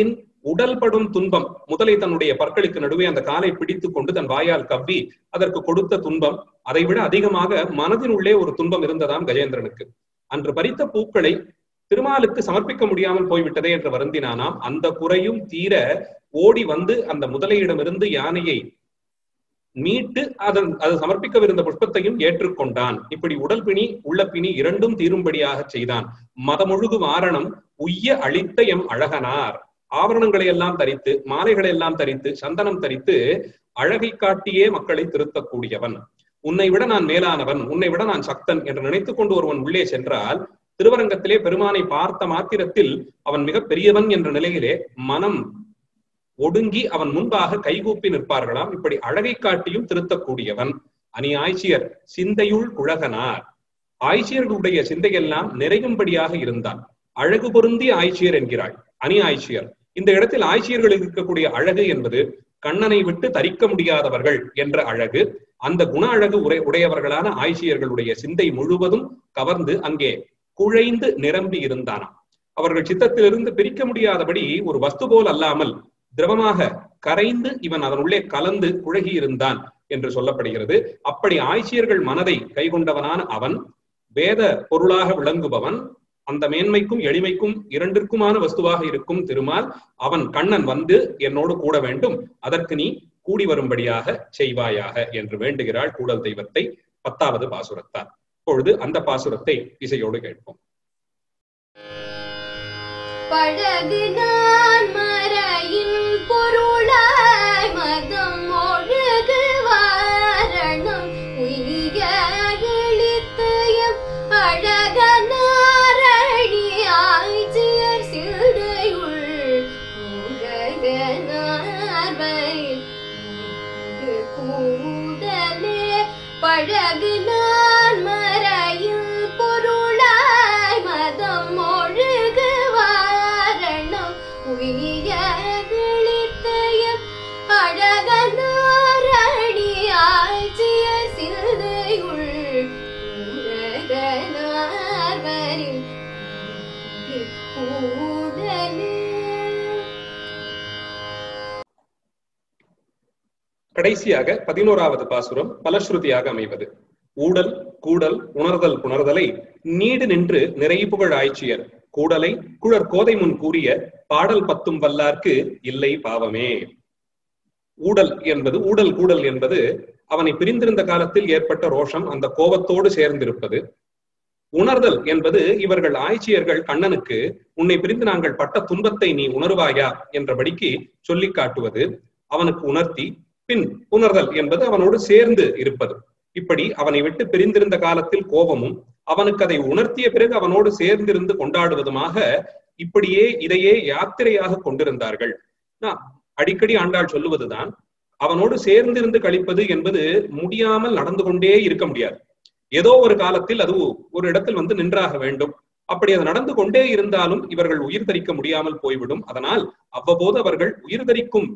உடல் படும் துன்பம் முதலை தன்னுடைய பற்களுக்கு நடுவே அந்த காலை பிடித்துக் கொண்டு தன் வாயால் கவ்வி அதற்கு கொடுத்த துன்பம் அதைவிட அதிகமாக மனதினுள்ளே ஒரு துன்பம் இருந்ததாம் கஜேந்திரனுக்கு அன்று பறித்த பூக்களை திருமாலுக்கு சமர்ப்பிக்க முடியாமல் போய்விட்டதே என்று வருந்தினானாம் அந்த குறையும் தீர ஓடி வந்து அந்த முதலையிடமிருந்து யானையை மீட்டு அதன் அது சமர்ப்பிக்கவிருந்த புஷ்பத்தையும் ஏற்றுக்கொண்டான் இப்படி உடல் பிணி உள்ள பிணி இரண்டும் தீரும்படியாக செய்தான் மதமுழுகு வாரணம் உய்ய அளித்த எம் அழகனார் ஆவரணங்களை எல்லாம் தரித்து மாலைகளை எல்லாம் தரித்து சந்தனம் தரித்து அழகை காட்டியே மக்களை திருத்தக்கூடியவன் உன்னை விட நான் மேலானவன் உன்னை விட நான் சக்தன் என்று நினைத்துக் கொண்டு ஒருவன் உள்ளே சென்றால் திருவரங்கத்திலே பெருமானை பார்த்த மாத்திரத்தில் அவன் மிக பெரியவன் என்ற நிலையிலே மனம் ஒடுங்கி அவன் முன்பாக கைகூப்பி நிற்பார்களாம் இப்படி அழகை காட்டியும் திருத்தக்கூடியவன் அணி ஆய்ச்சியர் சிந்தையுள் குழகனார் ஆய்ச்சியர்களுடைய சிந்தையெல்லாம் நிறையும்படியாக இருந்தான் அழகு பொருந்திய ஆய்ச்சியர் என்கிறாள் அணி ஆய்ச்சியர் இந்த இடத்தில் ஆய்ச்சியர்களுக்கு இருக்கக்கூடிய அழகு என்பது கண்ணனை விட்டு தரிக்க முடியாதவர்கள் என்ற அழகு அந்த குண அழகு உரை உடையவர்களான ஆய்ச்சியர்களுடைய சிந்தை முழுவதும் கவர்ந்து அங்கே குழைந்து நிரம்பி இருந்தானாம் அவர்கள் சித்தத்திலிருந்து பிரிக்க முடியாதபடி ஒரு வஸ்து போல் அல்லாமல் திரவமாக கரைந்து இவன் அதனுள்ளே கலந்து குழகி இருந்தான் என்று சொல்லப்படுகிறது அப்படி ஆய்ச்சியர்கள் மனதை கைகொண்டவனான அவன் வேத பொருளாக விளங்குபவன் அந்த மேன்மைக்கும் எளிமைக்கும் இரண்டிற்குமான வஸ்துவாக இருக்கும் திருமால் அவன் கண்ணன் வந்து என்னோடு கூட வேண்டும் அதற்கு நீ கூடி வரும்படியாக செய்வாயாக என்று வேண்டுகிறாள் கூடல் தெய்வத்தை பத்தாவது பாசுரத்தார் இப்பொழுது அந்த பாசுரத்தை இசையோடு கேட்போம் படகு நான் மறையின் பொருளாய் மதம் ஒழுகு வாரணம் உய்ய இழித்தயம் அழகனாரணி ஆய்ச்சியர் சிந்தையுள் உலகனார்வரில் கூடலே பழகு நான் மறையில் பொருளாய் மதம் ஒழுகு வாரணம் உய்ய விழித்தயம் அழகனாரணி ஆட்சியர் சிந்தையுள் உலகனார்வரில் கூடலே கடைசியாக பதினோராவது பாசுரம் பலஸ்ருதியாக அமைவது ஊடல் கூடல் உணர்தல் புணர்தலை நீடு நின்று நிறை புகழ் ஆய்ச்சியர் கூடலை குழற் கோதை முன் கூறிய பாடல் பத்தும் வல்லார்க்கு இல்லை பாவமே ஊடல் என்பது ஊடல் கூடல் என்பது அவனை பிரிந்திருந்த காலத்தில் ஏற்பட்ட ரோஷம் அந்த கோபத்தோடு சேர்ந்திருப்பது உணர்தல் என்பது இவர்கள் ஆய்ச்சியர்கள் கண்ணனுக்கு உன்னை பிரிந்து நாங்கள் பட்ட துன்பத்தை நீ உணர்வாயா என்றபடிக்கு சொல்லி காட்டுவது அவனுக்கு உணர்த்தி பின் உணர்தல் என்பது அவனோடு சேர்ந்து இருப்பது இப்படி அவனை விட்டு பிரிந்திருந்த காலத்தில் கோபமும் அவனுக்கு அதை உணர்த்திய பிறகு அவனோடு சேர்ந்திருந்து கொண்டாடுவதுமாக இப்படியே இதையே யாத்திரையாக கொண்டிருந்தார்கள் நான் அடிக்கடி ஆண்டாள் சொல்லுவதுதான் அவனோடு சேர்ந்திருந்து கழிப்பது என்பது முடியாமல் நடந்து கொண்டே இருக்க முடியாது ஏதோ ஒரு காலத்தில் அது ஒரு இடத்தில் வந்து நின்றாக வேண்டும் அப்படி அது நடந்து கொண்டே இருந்தாலும் இவர்கள் உயிர் தரிக்க முடியாமல் போய்விடும் அதனால் அவ்வப்போது அவர்கள் உயிர் தரிக்கும்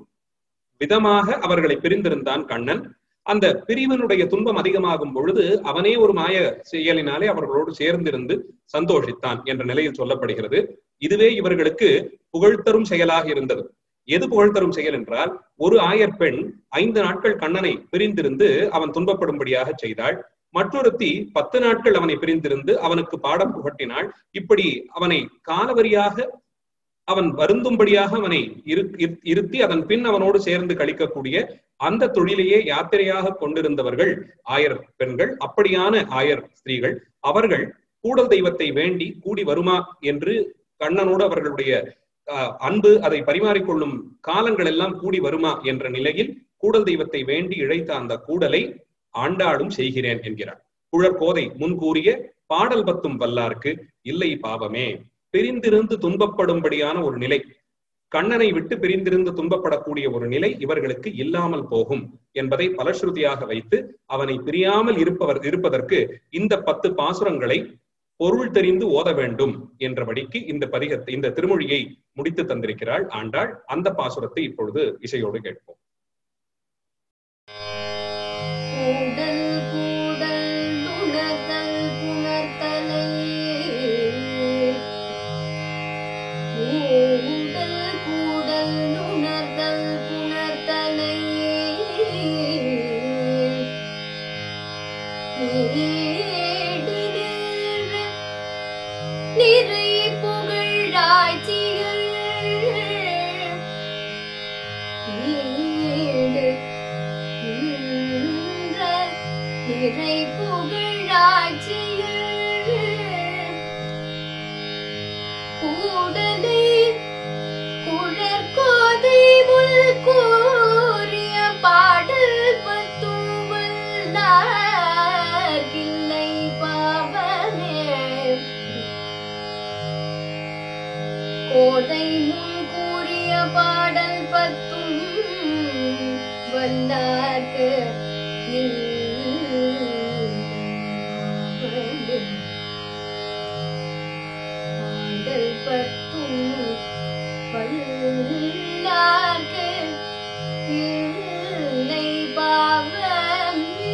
விதமாக அவர்களை பிரிந்திருந்தான் கண்ணன் அந்த பிரிவனுடைய துன்பம் அதிகமாகும் பொழுது அவனே ஒரு மாய செயலினாலே அவர்களோடு சேர்ந்திருந்து சந்தோஷித்தான் என்ற நிலையில் சொல்லப்படுகிறது இதுவே இவர்களுக்கு புகழ்தரும் செயலாக இருந்தது எது புகழ்தரும் செயல் என்றால் ஒரு ஆயர் பெண் ஐந்து நாட்கள் கண்ணனை பிரிந்திருந்து அவன் துன்பப்படும்படியாக செய்தாள் மற்றொருத்தி பத்து நாட்கள் அவனை பிரிந்திருந்து அவனுக்கு பாடம் புகட்டினாள் இப்படி அவனை காலவரியாக அவன் வருந்தும்படியாக அவனை இருத்தி அதன் பின் அவனோடு சேர்ந்து கழிக்கக்கூடிய அந்த தொழிலையே யாத்திரையாக கொண்டிருந்தவர்கள் ஆயர் பெண்கள் அப்படியான ஆயர் ஸ்திரீகள் அவர்கள் கூடல் தெய்வத்தை வேண்டி கூடி வருமா என்று கண்ணனோடு அவர்களுடைய அன்பு அதை பரிமாறிக்கொள்ளும் காலங்கள் எல்லாம் கூடி வருமா என்ற நிலையில் கூடல் தெய்வத்தை வேண்டி இழைத்த அந்த கூடலை ஆண்டாடும் செய்கிறேன் என்கிறார் குழற் கோதை முன்கூறிய பாடல் பத்தும் வல்லார்க்கு இல்லை பாவமே பிரிந்திருந்து துன்பப்படும்படியான ஒரு நிலை கண்ணனை விட்டு பிரிந்திருந்து துன்பப்படக்கூடிய ஒரு நிலை இவர்களுக்கு இல்லாமல் போகும் என்பதை பலஸ்ருதியாக வைத்து அவனை பிரியாமல் இருப்பவர் இருப்பதற்கு இந்த பத்து பாசுரங்களை பொருள் தெரிந்து ஓத வேண்டும் என்றபடிக்கு இந்த பதிகத்தை இந்த திருமொழியை முடித்து தந்திருக்கிறாள் ஆண்டாள் அந்த பாசுரத்தை இப்பொழுது இசையோடு கேட்போம் கூடல் கூடல் உணர்தல் புணர்தலை கூடல் கூடல் பாடல் பத்தும் வல்லார்க்கு இல்லை. பாடல் பத்தும் வல்லார்க்கு இல்லை பாவமே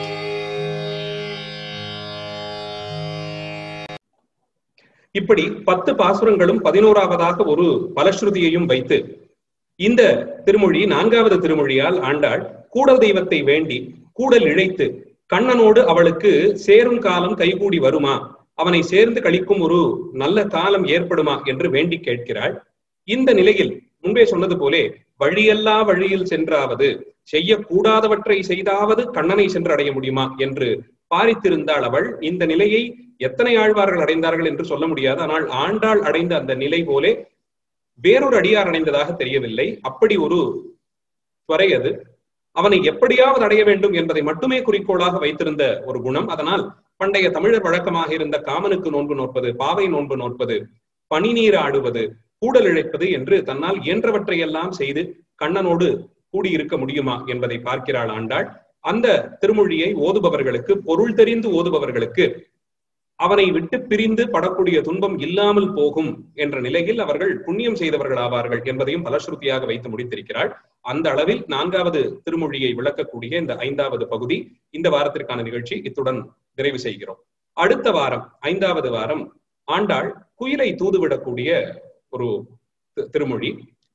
இப்படி பத்து பாசுரங்களும் பதினோராவதாக ஒரு பலஸ்ருதியையும் வைத்து இந்த திருமொழி நான்காவது திருமொழியால் ஆண்டாள் கூடல் தெய்வத்தை வேண்டி கூடல் இழைத்து கண்ணனோடு அவளுக்கு சேரும் காலம் கைகூடி வருமா அவனை சேர்ந்து கழிக்கும் ஒரு நல்ல காலம் ஏற்படுமா என்று வேண்டி கேட்கிறாள் இந்த நிலையில் முன்பே சொன்னது போலே வழியல்லா வழியில் சென்றாவது செய்யக்கூடாதவற்றை செய்தாவது கண்ணனை சென்று அடைய முடியுமா என்று பாரித்திருந்தாள் அவள் இந்த நிலையை எத்தனை ஆழ்வார்கள் அடைந்தார்கள் என்று சொல்ல முடியாது ஆனால் ஆண்டாள் அடைந்த அந்த நிலை போலே வேறொரு அடியார் அடைந்ததாக தெரியவில்லை அப்படி ஒரு துறை அது அவனை எப்படியாவது அடைய வேண்டும் என்பதை மட்டுமே குறிக்கோளாக வைத்திருந்த ஒரு குணம் அதனால் பண்டைய தமிழர் வழக்கமாக இருந்த காமனுக்கு நோன்பு நோற்பது பாவை நோன்பு நோற்பது பனிநீர் ஆடுவது கூடல் இழைப்பது என்று தன்னால் இயன்றவற்றை எல்லாம் செய்து கண்ணனோடு கூடியிருக்க முடியுமா என்பதை பார்க்கிறாள் ஆண்டாள் அந்த திருமொழியை ஓதுபவர்களுக்கு பொருள் தெரிந்து ஓதுபவர்களுக்கு அவனை விட்டு பிரிந்து படக்கூடிய துன்பம் இல்லாமல் போகும் என்ற நிலையில் அவர்கள் புண்ணியம் செய்தவர்கள் ஆவார்கள் என்பதையும் பலஸ்ருதியாக வைத்து முடித்திருக்கிறாள் அந்த அளவில் நான்காவது திருமொழியை விளக்கக்கூடிய இந்த ஐந்தாவது பகுதி இந்த வாரத்திற்கான நிகழ்ச்சி இத்துடன் நிறைவு செய்கிறோம் அடுத்த வாரம் ஐந்தாவது வாரம் ஆண்டாள் குயிலை தூதுவிடக்கூடிய ஒரு தி- திருமொழி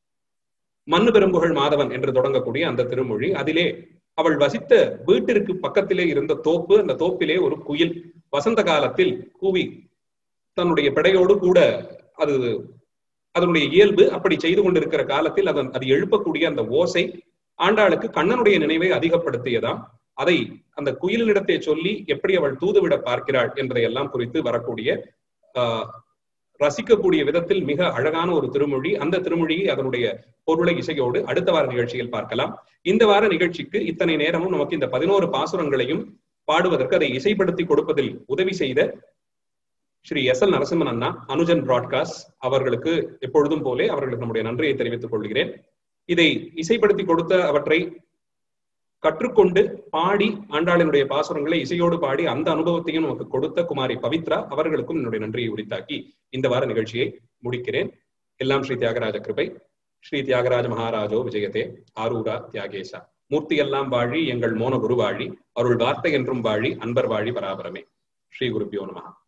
மண்ணு பெரும்புகழ் மாதவன் என்று தொடங்கக்கூடிய அந்த திருமொழி அதிலே அவள் வசித்த வீட்டிற்கு பக்கத்திலே இருந்த தோப்பு அந்த தோப்பிலே ஒரு குயில் வசந்த காலத்தில் கூவி தன்னுடைய பெடையோடு கூட அது அதனுடைய இயல்பு அப்படி செய்து கொண்டிருக்கிற காலத்தில் அதன் அது எழுப்பக்கூடிய அந்த ஓசை ஆண்டாளுக்கு கண்ணனுடைய நினைவை அதிகப்படுத்தியதாம் அதை அந்த குயிலினிடத்தை சொல்லி எப்படி அவள் தூதுவிட பார்க்கிறாள் என்பதை எல்லாம் குறித்து வரக்கூடிய ஆஹ் ரசிக்கக்கூடிய விதத்தில் மிக அழகான ஒரு திருமொழி அந்த திருமொழியை அதனுடைய பொருளை இசையோடு அடுத்த வார நிகழ்ச்சியில் பார்க்கலாம் இந்த வார நிகழ்ச்சிக்கு இத்தனை நேரமும் நமக்கு இந்த பதினோரு பாசுரங்களையும் பாடுவதற்கு அதை இசைப்படுத்தி கொடுப்பதில் உதவி செய்த ஸ்ரீ எஸ் எல் நரசிம்மன் அண்ணா அனுஜன் பிராட்காஸ்ட் அவர்களுக்கு எப்பொழுதும் போலே அவர்களுக்கு நம்முடைய நன்றியை தெரிவித்துக் கொள்கிறேன் இதை இசைப்படுத்தி கொடுத்த அவற்றை கற்றுக்கொண்டு பாடி ஆண்டாளினுடைய பாசுரங்களை இசையோடு பாடி அந்த அனுபவத்தையும் நமக்கு கொடுத்த குமாரி பவித்ரா அவர்களுக்கும் என்னுடைய நன்றியை உரித்தாக்கி இந்த வார நிகழ்ச்சியை முடிக்கிறேன் எல்லாம் ஸ்ரீ தியாகராஜ கிருபை ஸ்ரீ தியாகராஜ மகாராஜோ விஜயதே ஆரூரா தியாகேசா மூர்த்தி எல்லாம் வாழி எங்கள் மோன குரு வாழி அருள் வார்த்தை என்றும் வாழி அன்பர் வாழி பராபரமே ஸ்ரீ குருப்பியோ நமஹா